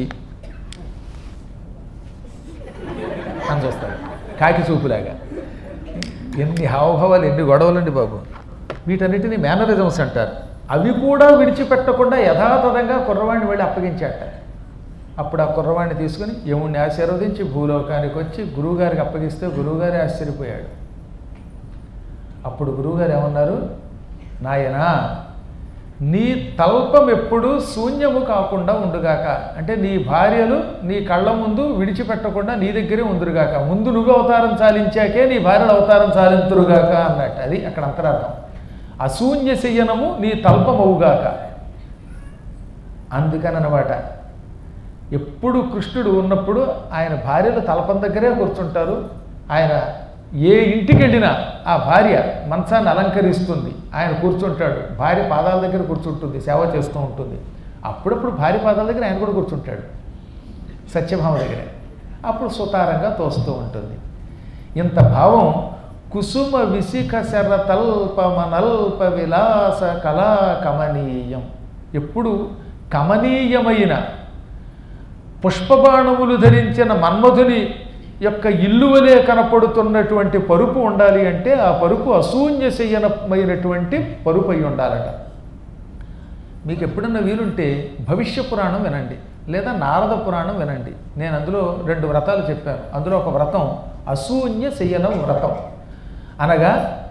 అని చూస్తాడు కాకి చూపులాగా ఎన్ని హావభావాలు ఎన్ని గొడవలండి బాబు వీటన్నిటిని మేనరిజమ్స్ అంటారు అవి కూడా విడిచిపెట్టకుండా యథాతథంగా కుర్రవాడిని వెళ్ళి అప్పగించాట అప్పుడు ఆ కుర్రవాడిని తీసుకుని యముడిని ఆశీర్వదించి భూలోకానికి వచ్చి గురువుగారికి అప్పగిస్తే గురువుగారే ఆశ్చర్యపోయాడు అప్పుడు గురువుగారు ఏమన్నారు నాయనా నీ తల్పం ఎప్పుడు శూన్యము కాకుండా ఉండుగాక అంటే నీ భార్యలు నీ కళ్ళ ముందు విడిచిపెట్టకుండా నీ దగ్గరే ఉందురుగాక ముందు నువ్వు అవతారం చాలించాకే నీ భార్యలు అవతారం చాలింతురుగాక అన్నట్టు అది అక్కడ అంతరార్థం అశూన్య శయ్యనము నీ తల్పమవుగాక అందుకనమాట ఎప్పుడు కృష్ణుడు ఉన్నప్పుడు ఆయన భార్యలు తలపం దగ్గరే కూర్చుంటారు ఆయన ఏ ఇంటికి వెళ్ళినా ఆ భార్య మంచాన్ని అలంకరిస్తుంది ఆయన కూర్చుంటాడు భార్య పాదాల దగ్గర కూర్చుంటుంది సేవ చేస్తూ ఉంటుంది అప్పుడప్పుడు భార్య పాదాల దగ్గర ఆయన కూడా కూర్చుంటాడు సత్యభామ దగ్గరే అప్పుడు సుతారంగా తోస్తూ ఉంటుంది ఇంత భావం కుసుమ విశిఖ శర తల్పమనల్ప విలాస కళా కమనీయం ఎప్పుడు కమనీయమైన పుష్పబాణములు ధరించిన మన్మధుని యొక్క ఇల్లు వలె కనపడుతున్నటువంటి పరుపు ఉండాలి అంటే ఆ పరుపు అశూన్యశయనమైనటువంటి పరుపు అయి ఉండాలట మీకు ఎప్పుడన్నా వీలుంటే భవిష్య పురాణం వినండి లేదా నారద పురాణం వినండి నేను అందులో రెండు వ్రతాలు చెప్పాను అందులో ఒక వ్రతం అశూన్య శయన వ్రతం అనగా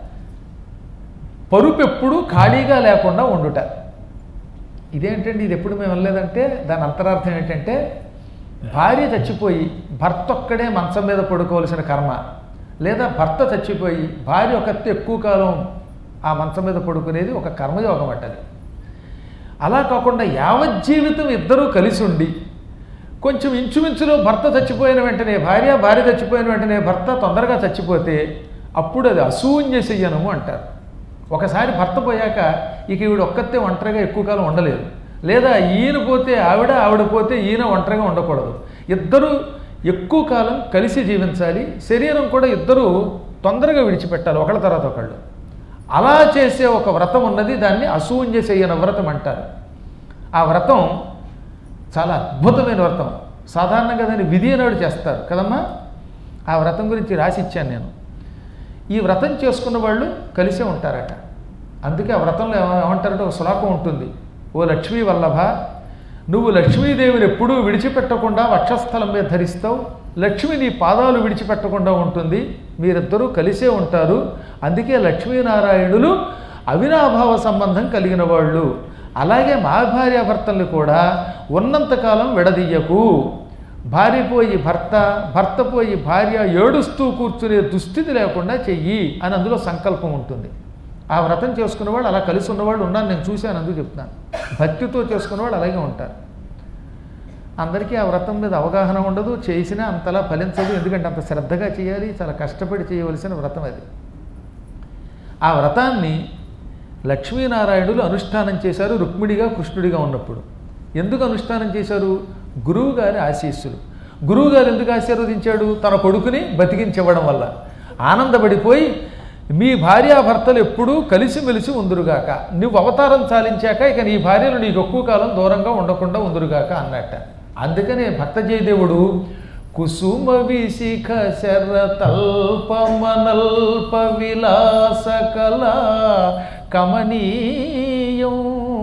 పరుపు ఎప్పుడు ఖాళీగా లేకుండా ఉండుట ఇదేంటండి ఇది ఎప్పుడు మేము వెళ్ళలేదంటే దాని అంతరార్థం ఏంటంటే భార్య చచ్చిపోయి భర్త ఒక్కడే మంచం మీద పడుకోవలసిన కర్మ లేదా భర్త చచ్చిపోయి భార్య ఒకతే ఎక్కువ కాలం ఆ మంచం మీద పడుకునేది ఒక కర్మయోగం అంటది అలా కాకుండా యావజ్జీవితం ఇద్దరూ కలిసి ఉండి కొంచెం ఇంచుమించులో భర్త చచ్చిపోయిన వెంటనే భార్య భార్య చచ్చిపోయిన వెంటనే భర్త తొందరగా చచ్చిపోతే అప్పుడు అది అశూన్య శయ్యనము అంటారు ఒకసారి భర్త పోయాక ఇక ఈవిడ ఒక్కతే ఒంటరిగా ఎక్కువ కాలం ఉండలేదు లేదా ఈయన పోతే ఆవిడ ఆవిడ పోతే ఈయన ఒంటరిగా ఉండకూడదు ఇద్దరు ఎక్కువ కాలం కలిసి జీవించాలి శరీరం కూడా ఇద్దరు తొందరగా విడిచిపెట్టాలి ఒకళ్ళ తర్వాత ఒకళ్ళు అలా చేసే ఒక వ్రతం ఉన్నది దాన్ని అశూన్య శయ్యన వ్రతం అంటారు ఆ వ్రతం చాలా అద్భుతమైన వ్రతం సాధారణంగా దాన్ని విధి నాడు చేస్తారు కదమ్మా ఆ వ్రతం గురించి రాసి ఇచ్చాను నేను ఈ వ్రతం చేసుకున్న వాళ్ళు కలిసే ఉంటారట అందుకే ఆ వ్రతంలో ఏమ- ఏమంటారంటే ఒక శ్లోకం ఉంటుంది ఓ లక్ష్మీ వల్లభ నువ్వు లక్ష్మీదేవిని ఎప్పుడూ విడిచిపెట్టకుండా వక్షస్థలం మీద ధరిస్తావు లక్ష్మి నీ పాదాలు విడిచిపెట్టకుండా ఉంటుంది మీరిద్దరూ కలిసే ఉంటారు అందుకే లక్ష్మీనారాయణులు అవినాభావ సంబంధం కలిగిన వాళ్ళు అలాగే మా భార్యాభర్తల్ని కూడా ఉన్నంతకాలం విడదీయకు భార్య పోయి భర్త భర్త పోయి భార్య ఏడుస్తూ కూర్చునే దుస్థితి లేకుండా చెయ్యి అని అందులో సంకల్పం ఉంటుంది ఆ వ్రతం చేసుకున్నవాడు అలా కలిసి ఉన్నవాళ్ళు ఉన్నాను నేను చూశాను అందుకు చెప్తున్నాను భక్తితో చేసుకున్నవాడు అలాగే ఉంటారు అందరికీ ఆ వ్రతం మీద అవగాహన ఉండదు చేసినా అంతలా ఫలించదు ఎందుకంటే అంత శ్రద్ధగా చేయాలి చాలా కష్టపడి చేయవలసిన వ్రతం అది ఆ వ్రతాన్ని లక్ష్మీనారాయణులు అనుష్ఠానం చేశారు రుక్మిణిగా కృష్ణుడిగా ఉన్నప్పుడు ఎందుకు అనుష్ఠానం చేశారు గురువు గారి ఆశీస్సులు గురువు గారు ఎందుకు ఆశీర్వదించాడు తన కొడుకుని బతికించివ్వడం వల్ల ఆనందపడిపోయి మీ భార్యాభర్తలు ఎప్పుడూ కలిసిమెలిసి ఉందురుగాక నువ్వు అవతారం చాలించాక ఇక నీ భార్యలు నీకు ఎక్కువ కాలం దూరంగా ఉండకుండా ఉందురుగాక అన్నట్ట అందుకనే భక్త జయదేవుడు కుసుమ విశిఖ శర తల్పమనల్ప విలాస కళ కమనీయం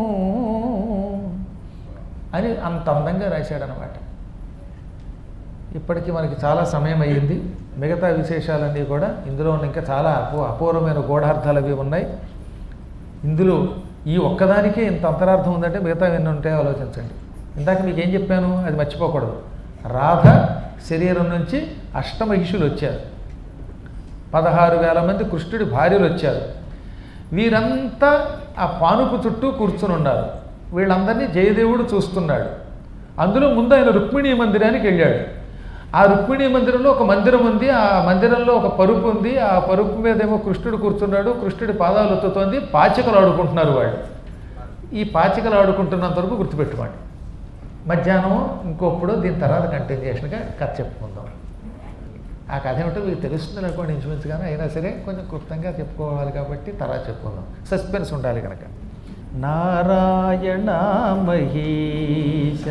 అని అంత అందంగా రాశాడనమాట ఇప్పటికీ మనకి చాలా సమయం అయ్యింది మిగతా విశేషాలన్నీ కూడా ఇందులో ఉన్న ఇంకా చాలా అపూ అపూర్వమైన గూఢార్థాలు అవి ఉన్నాయి ఇందులో ఈ ఒక్కదానికే ఇంత అంతరార్థం ఉందంటే మిగతా ఎన్ని ఉంటాయో ఆలోచించండి ఇందాక మీకు ఏం చెప్పాను అది మర్చిపోకూడదు రాధ శరీరం నుంచి అష్టమహిషులు వచ్చారు పదహారు వేల మంది కృష్ణుడి భార్యలు వచ్చారు వీరంతా ఆ పానుపు చుట్టూ కూర్చుని ఉన్నారు వీళ్ళందరినీ జయదేవుడు చూస్తున్నాడు అందులో ముందు ఆయన రుక్మిణీ మందిరానికి వెళ్ళాడు ఆ రుక్మిణీ మందిరంలో ఒక మందిరం ఉంది ఆ మందిరంలో ఒక పరుపు ఉంది ఆ పరుపు మీద ఏమో కృష్ణుడు కూర్చున్నాడు కృష్ణుడి పాదాలు ఒత్తుతోంది పాచికలు ఆడుకుంటున్నారు వాళ్ళు ఈ పాచికలు ఆడుకుంటున్నంత వరకు గుర్తుపెట్టుకోండి మధ్యాహ్నం ఇంకొప్పుడు దీని తర్వాత కంటిన్యూషన్గా కథ చెప్పుకుందాం ఆ కథ ఏమిటో మీకు తెలుస్తుంది అనుకోండి ఇంచుమించుగానే అయినా సరే కొంచెం క్లుప్తంగా చెప్పుకోవాలి కాబట్టి తర్వాత చెప్పుకుందాం సస్పెన్స్ ఉండాలి కనుక నారాయణ మహీష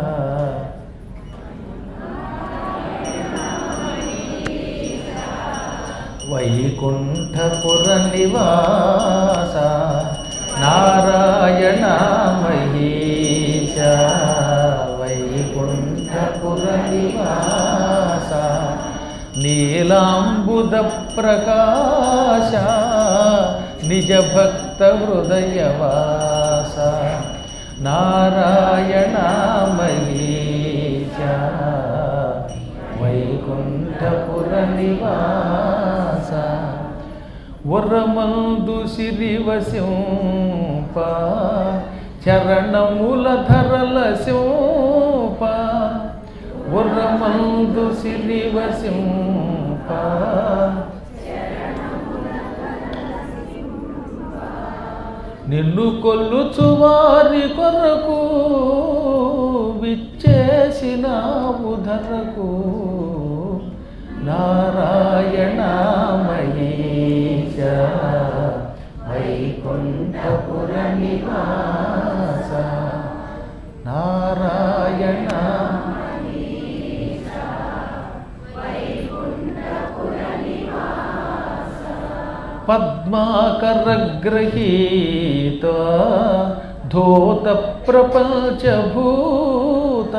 వైకుంఠపుర నివాస నారాయణ మహీష వైకుంఠపుర నివాస నీలాంబుద ప్రకాశ నిజ భక్త హృదయవాస నారాయణ మహీష వైకుంఠపుర నివాస వరమందు సిరివసింప చరణముల ధరల శింప చూసి నివసింప నిన్ను కొల్లుచు వారి కొరకు విచ్చేసిన ఉధరకు నారాయణ మహేశ వైకుంఠపుర నివాస నారాయణ పద్మాకరగ్రహీత ధోత ప్రపంచభూత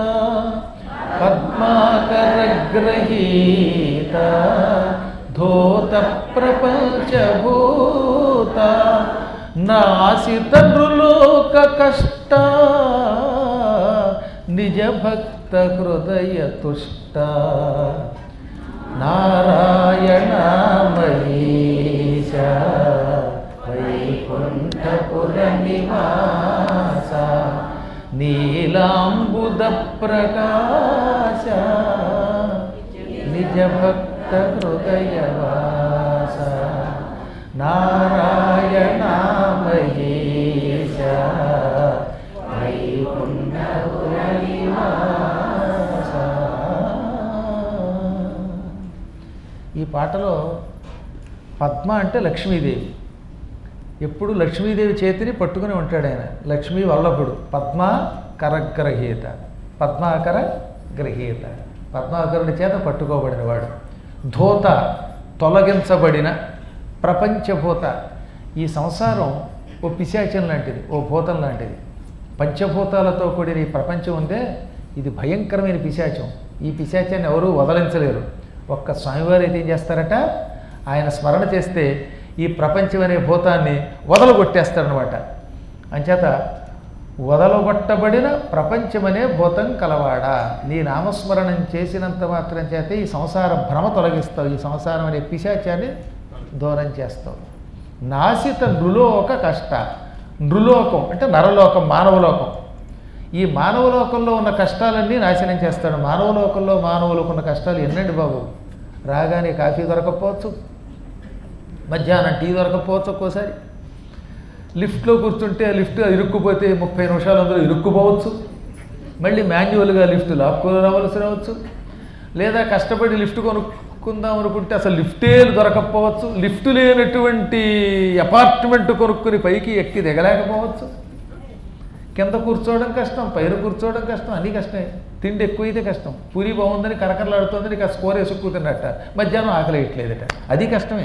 పద్మాకరగ్రహీత ధోత ప్రపంచభూత నాసిత నృలోక కష్ట నిజ భక్త హృదయ తుష్ట నారాయణ మహేశ వైకుంఠపుర నివాస నీలాంబుద ప్రకాశ నిజ భక్త హృదయవాస నారాయణ మహేశ వైకుంఠపుర నివాస ఈ పాటలో పద్మ అంటే లక్ష్మీదేవి ఎప్పుడు లక్ష్మీదేవి చేతిని పట్టుకుని ఉంటాడు ఆయన లక్ష్మీ వల్లభుడు పద్మ కరగ్రహీత పద్మాకర గ్రహీత పద్మాకరుని చేత పట్టుకోబడినవాడు ధోత తొలగించబడిన ప్రపంచభూత ఈ సంసారం ఓ పిశాచం లాంటిది ఓ భూతం లాంటిది పంచభూతాలతో కూడిన ఈ ప్రపంచం ఉందే ఇది భయంకరమైన పిశాచం ఈ పిశాచాన్ని ఎవరూ వదలించలేరు ఒక్క స్వామివారు అయితే ఏం చేస్తారట ఆయన స్మరణ చేస్తే ఈ ప్రపంచం అనే భూతాన్ని వదలగొట్టేస్తారనమాట అంచేత వదలగొట్టబడిన ప్రపంచమనే భూతం కలవాడా నీ నామస్మరణం చేసినంత మాత్రం చేతే ఈ సంసార భ్రమ తొలగిస్తావు ఈ సంసారం అనే పిశాచాన్ని దూరం చేస్తావు నాసిత నృలోక కష్ట నృలోకం అంటే నరలోకం మానవలోకం ఈ మానవలోకంలో ఉన్న కష్టాలన్నీ నాశనం చేస్తాడు మానవలోకంలో మానవులకు ఉన్న కష్టాలు ఎన్నండి బాబు రాగానే కాఫీ దొరకకపోవచ్చు మధ్యాహ్నం టీ దొరకకపోవచ్చు ఒక్కోసారి లిఫ్ట్లో కూర్చుంటే ఆ లిఫ్ట్ ఇరుక్కుపోతే ముప్పై నిమిషాలు అందులో ఇరుక్కుపోవచ్చు మళ్ళీ మాన్యువల్గా లిఫ్ట్ లాక్కొని రావాల్సి రావచ్చు లేదా కష్టపడి లిఫ్ట్ కొనుక్కుందాం అనుకుంటే అసలు లిఫ్టే దొరకకపోవచ్చు లిఫ్ట్ లేనటువంటి అపార్ట్మెంట్ కొనుక్కుని పైకి ఎక్కి దిగలేకపోవచ్చు కింద కూర్చోవడం కష్టం పైన కూర్చోవడం కష్టం అన్నీ కష్టమే తిండి ఎక్కువైతే కష్టం పూరి బాగుందని కరకరలాడుతుందని ఇక స్కోర్ వేసుకుంటున్నట్ట మధ్యాహ్నం ఆకలి వేయట్లేదట అది కష్టమే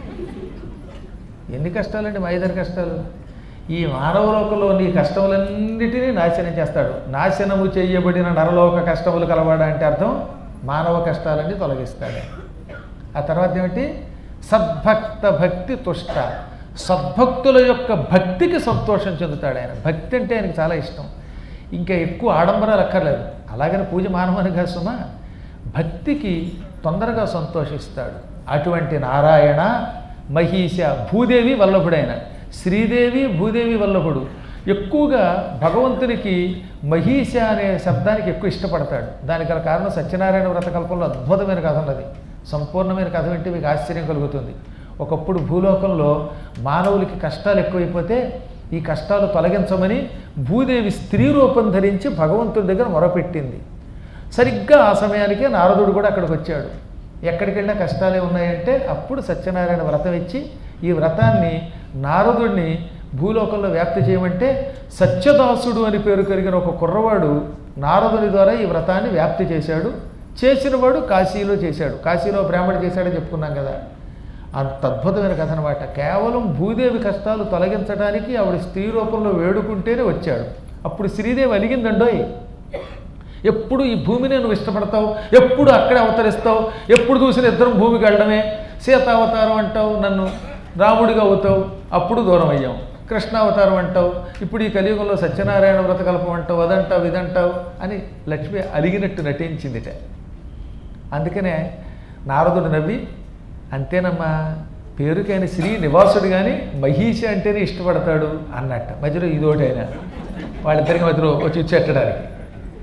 ఎన్ని కష్టాలండి మా ఇద్దరి కష్టాలు ఈ మానవలోకంలో నీ కష్టములన్నిటినీ నాశనం చేస్తాడు నాశనము చేయబడిన నరలోక కష్టములు కలవాడా అంటే అర్థం మానవ కష్టాలన్నీ తొలగిస్తాడు ఆ తర్వాత ఏమిటి సద్భక్త భక్తి తుష్ట సద్భక్తుల యొక్క భక్తికి సంతోషం చెందుతాడు ఆయన భక్తి అంటే ఆయనకి చాలా ఇష్టం ఇంకా ఎక్కువ ఆడంబరాలు అక్కర్లేదు అలాగని పూజ మానవానికి కాదు సుమా భక్తికి తొందరగా సంతోషిస్తాడు అటువంటి నారాయణ మహీష భూదేవి వల్లభుడైన శ్రీదేవి భూదేవి వల్లభుడు ఎక్కువగా భగవంతునికి మహీష అనే శబ్దానికి ఎక్కువ ఇష్టపడతాడు దానికి గల కారణం సత్యనారాయణ వ్రత కల్పంలో అద్భుతమైన కథ ఉన్నది సంపూర్ణమైన కథ వింటే మీకు ఆశ్చర్యం కలుగుతుంది ఒకప్పుడు భూలోకంలో మానవులకి కష్టాలు ఎక్కువైపోతే ఈ కష్టాలు తొలగించమని భూదేవి స్త్రీ రూపం ధరించి భగవంతుడి దగ్గర మొరపెట్టింది సరిగ్గా ఆ సమయానికే నారదుడు కూడా అక్కడికి వచ్చాడు ఎక్కడికి వెళ్ళినా కష్టాలే ఉన్నాయంటే అప్పుడు సత్యనారాయణ వ్రతం ఇచ్చి ఈ వ్రతాన్ని నారదుడిని భూలోకంలో వ్యాప్తి చేయమంటే సత్యదాసుడు అని పేరు కలిగిన ఒక కుర్రవాడు నారదుని ద్వారా ఈ వ్రతాన్ని వ్యాప్తి చేశాడు చేసినవాడు కాశీలో చేశాడు కాశీలో బ్రాహ్మడు చేశాడని చెప్పుకున్నాం కదా అంత అద్భుతమైన కథ అనమాట కేవలం భూదేవి కష్టాలు తొలగించడానికి ఆవిడ స్త్రీ రూపంలో వేడుకుంటేనే వచ్చాడు అప్పుడు శ్రీదేవి అలిగిందండోయ్ ఎప్పుడు ఈ భూమిని నువ్వు ఇష్టపడతావు ఎప్పుడు అక్కడే అవతరిస్తావు ఎప్పుడు చూసిన ఇద్దరం భూమికి వెళ్ళడమే సీతావతారం అంటావు నన్ను రాముడిగా అవుతావు అప్పుడు దూరం అయ్యాం కృష్ణావతారం అంటావు ఇప్పుడు ఈ కలియుగంలో సత్యనారాయణ వ్రతకల్పం అంటావు అదంటావు ఇదంటావు అని లక్ష్మి అలిగినట్టు నటించిందిట అందుకనే నారదుడు నవ్వి అంతేనమ్మా పేరుకైన శ్రీ నివాసుడు కానీ మహీష అంటేనే ఇష్టపడతాడు అన్నట్ట మధ్యలో ఇదోటి ఆయన వాళ్ళిద్దరికి మధ్యలో వచ్చి ఇచ్చేట్టడానికి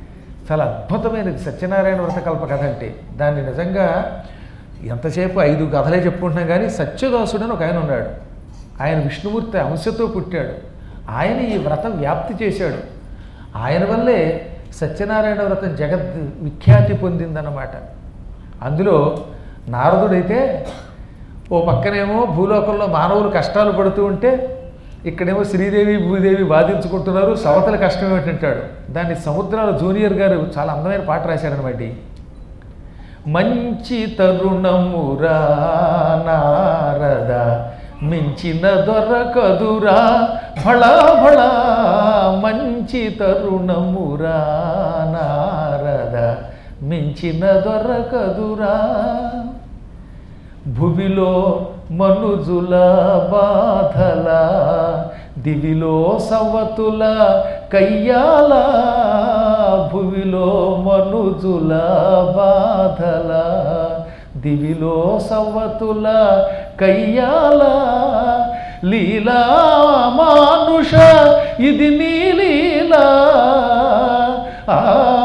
చాలా అద్భుతమైనది సత్యనారాయణ వ్రత కల్ప కథ అంటే దాన్ని నిజంగా ఎంతసేపు ఐదు కథలే చెప్పుకుంటున్నాం కానీ సత్యదాసుడు అని ఒక ఆయన ఉన్నాడు ఆయన విష్ణుమూర్తి అంశతో పుట్టాడు ఆయన ఈ వ్రతం వ్యాప్తి చేశాడు ఆయన వల్లే సత్యనారాయణ వ్రతం జగత్ విఖ్యాతి పొందిందన్నమాట అందులో నారదుడైతే ఓ పక్కనేమో భూలోకంలో మానవులు కష్టాలు పడుతూ ఉంటే ఇక్కడేమో శ్రీదేవి భూదేవి బాధించుకుంటున్నారు సవతల కష్టం ఏమిటంటాడు దాన్ని సముద్రాల జూనియర్ గారు చాలా అందమైన పాట రాశారనమాట మంచి తరుణమురా నారద మించిన దొరకదురా భళా భళా మంచి తరుణమురా నారద మించిన దొరకదురా భువిలో మనుజుల బాధల దివిలో సవతుల కయ్యాల భువిలో మనుజుల బాధల దివిలో సవతుల కయ్యాల లీలా మానుష ఇది నీ లీలా ఆ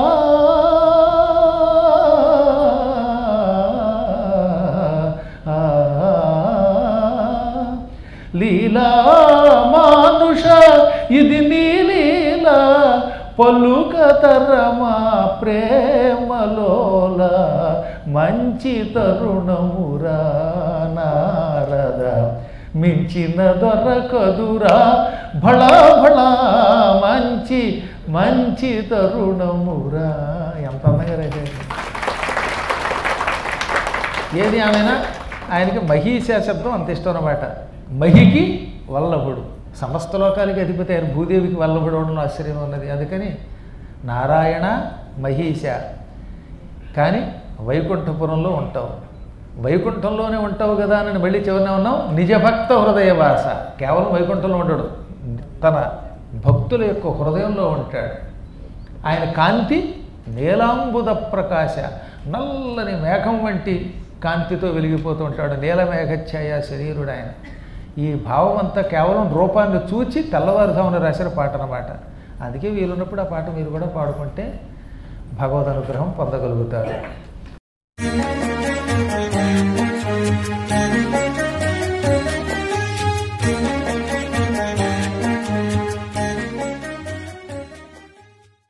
లీలా మానుష ఇది నీ లీలా పలుకతరమా ప్రేమలోల మంచి తరుణమురా నారద మించిన దొరకదురా భళా భళా మంచి మంచి తరుణమురా ఎంత అందంగా రాశారు ఏది ఆమెనా ఆయనకి మహీశ శబ్దం అంత ఇష్టం అన్నమాట మహికి వల్లభుడు సమస్త లోకాలకి అధిపతి ఆయన భూదేవికి వల్లభుడు అవడంలో ఆశ్చర్యం ఉన్నది అందుకని నారాయణ మహీశ కానీ వైకుంఠపురంలో ఉంటావు వైకుంఠంలోనే ఉంటావు కదా అని మళ్ళీ చివరినే ఉన్నాం నిజభక్త హృదయ భాష కేవలం వైకుంఠంలో ఉంటాడు తన భక్తుల యొక్క హృదయంలో ఉంటాడు ఆయన కాంతి నీలాంబుద ప్రకాశ నల్లని మేఘం వంటి కాంతితో వెలిగిపోతూ ఉంటాడు నీలమేఘఛాయ శరీరుడు ఆయన ఈ భావం అంతా కేవలం రూపాన్ని చూచి తెల్లవారుజామున రాసిన పాట అన్నమాట అందుకే వీలున్నప్పుడు ఆ పాట మీరు కూడా పాడుకుంటే భగవద్ అనుగ్రహం పొందగలుగుతారు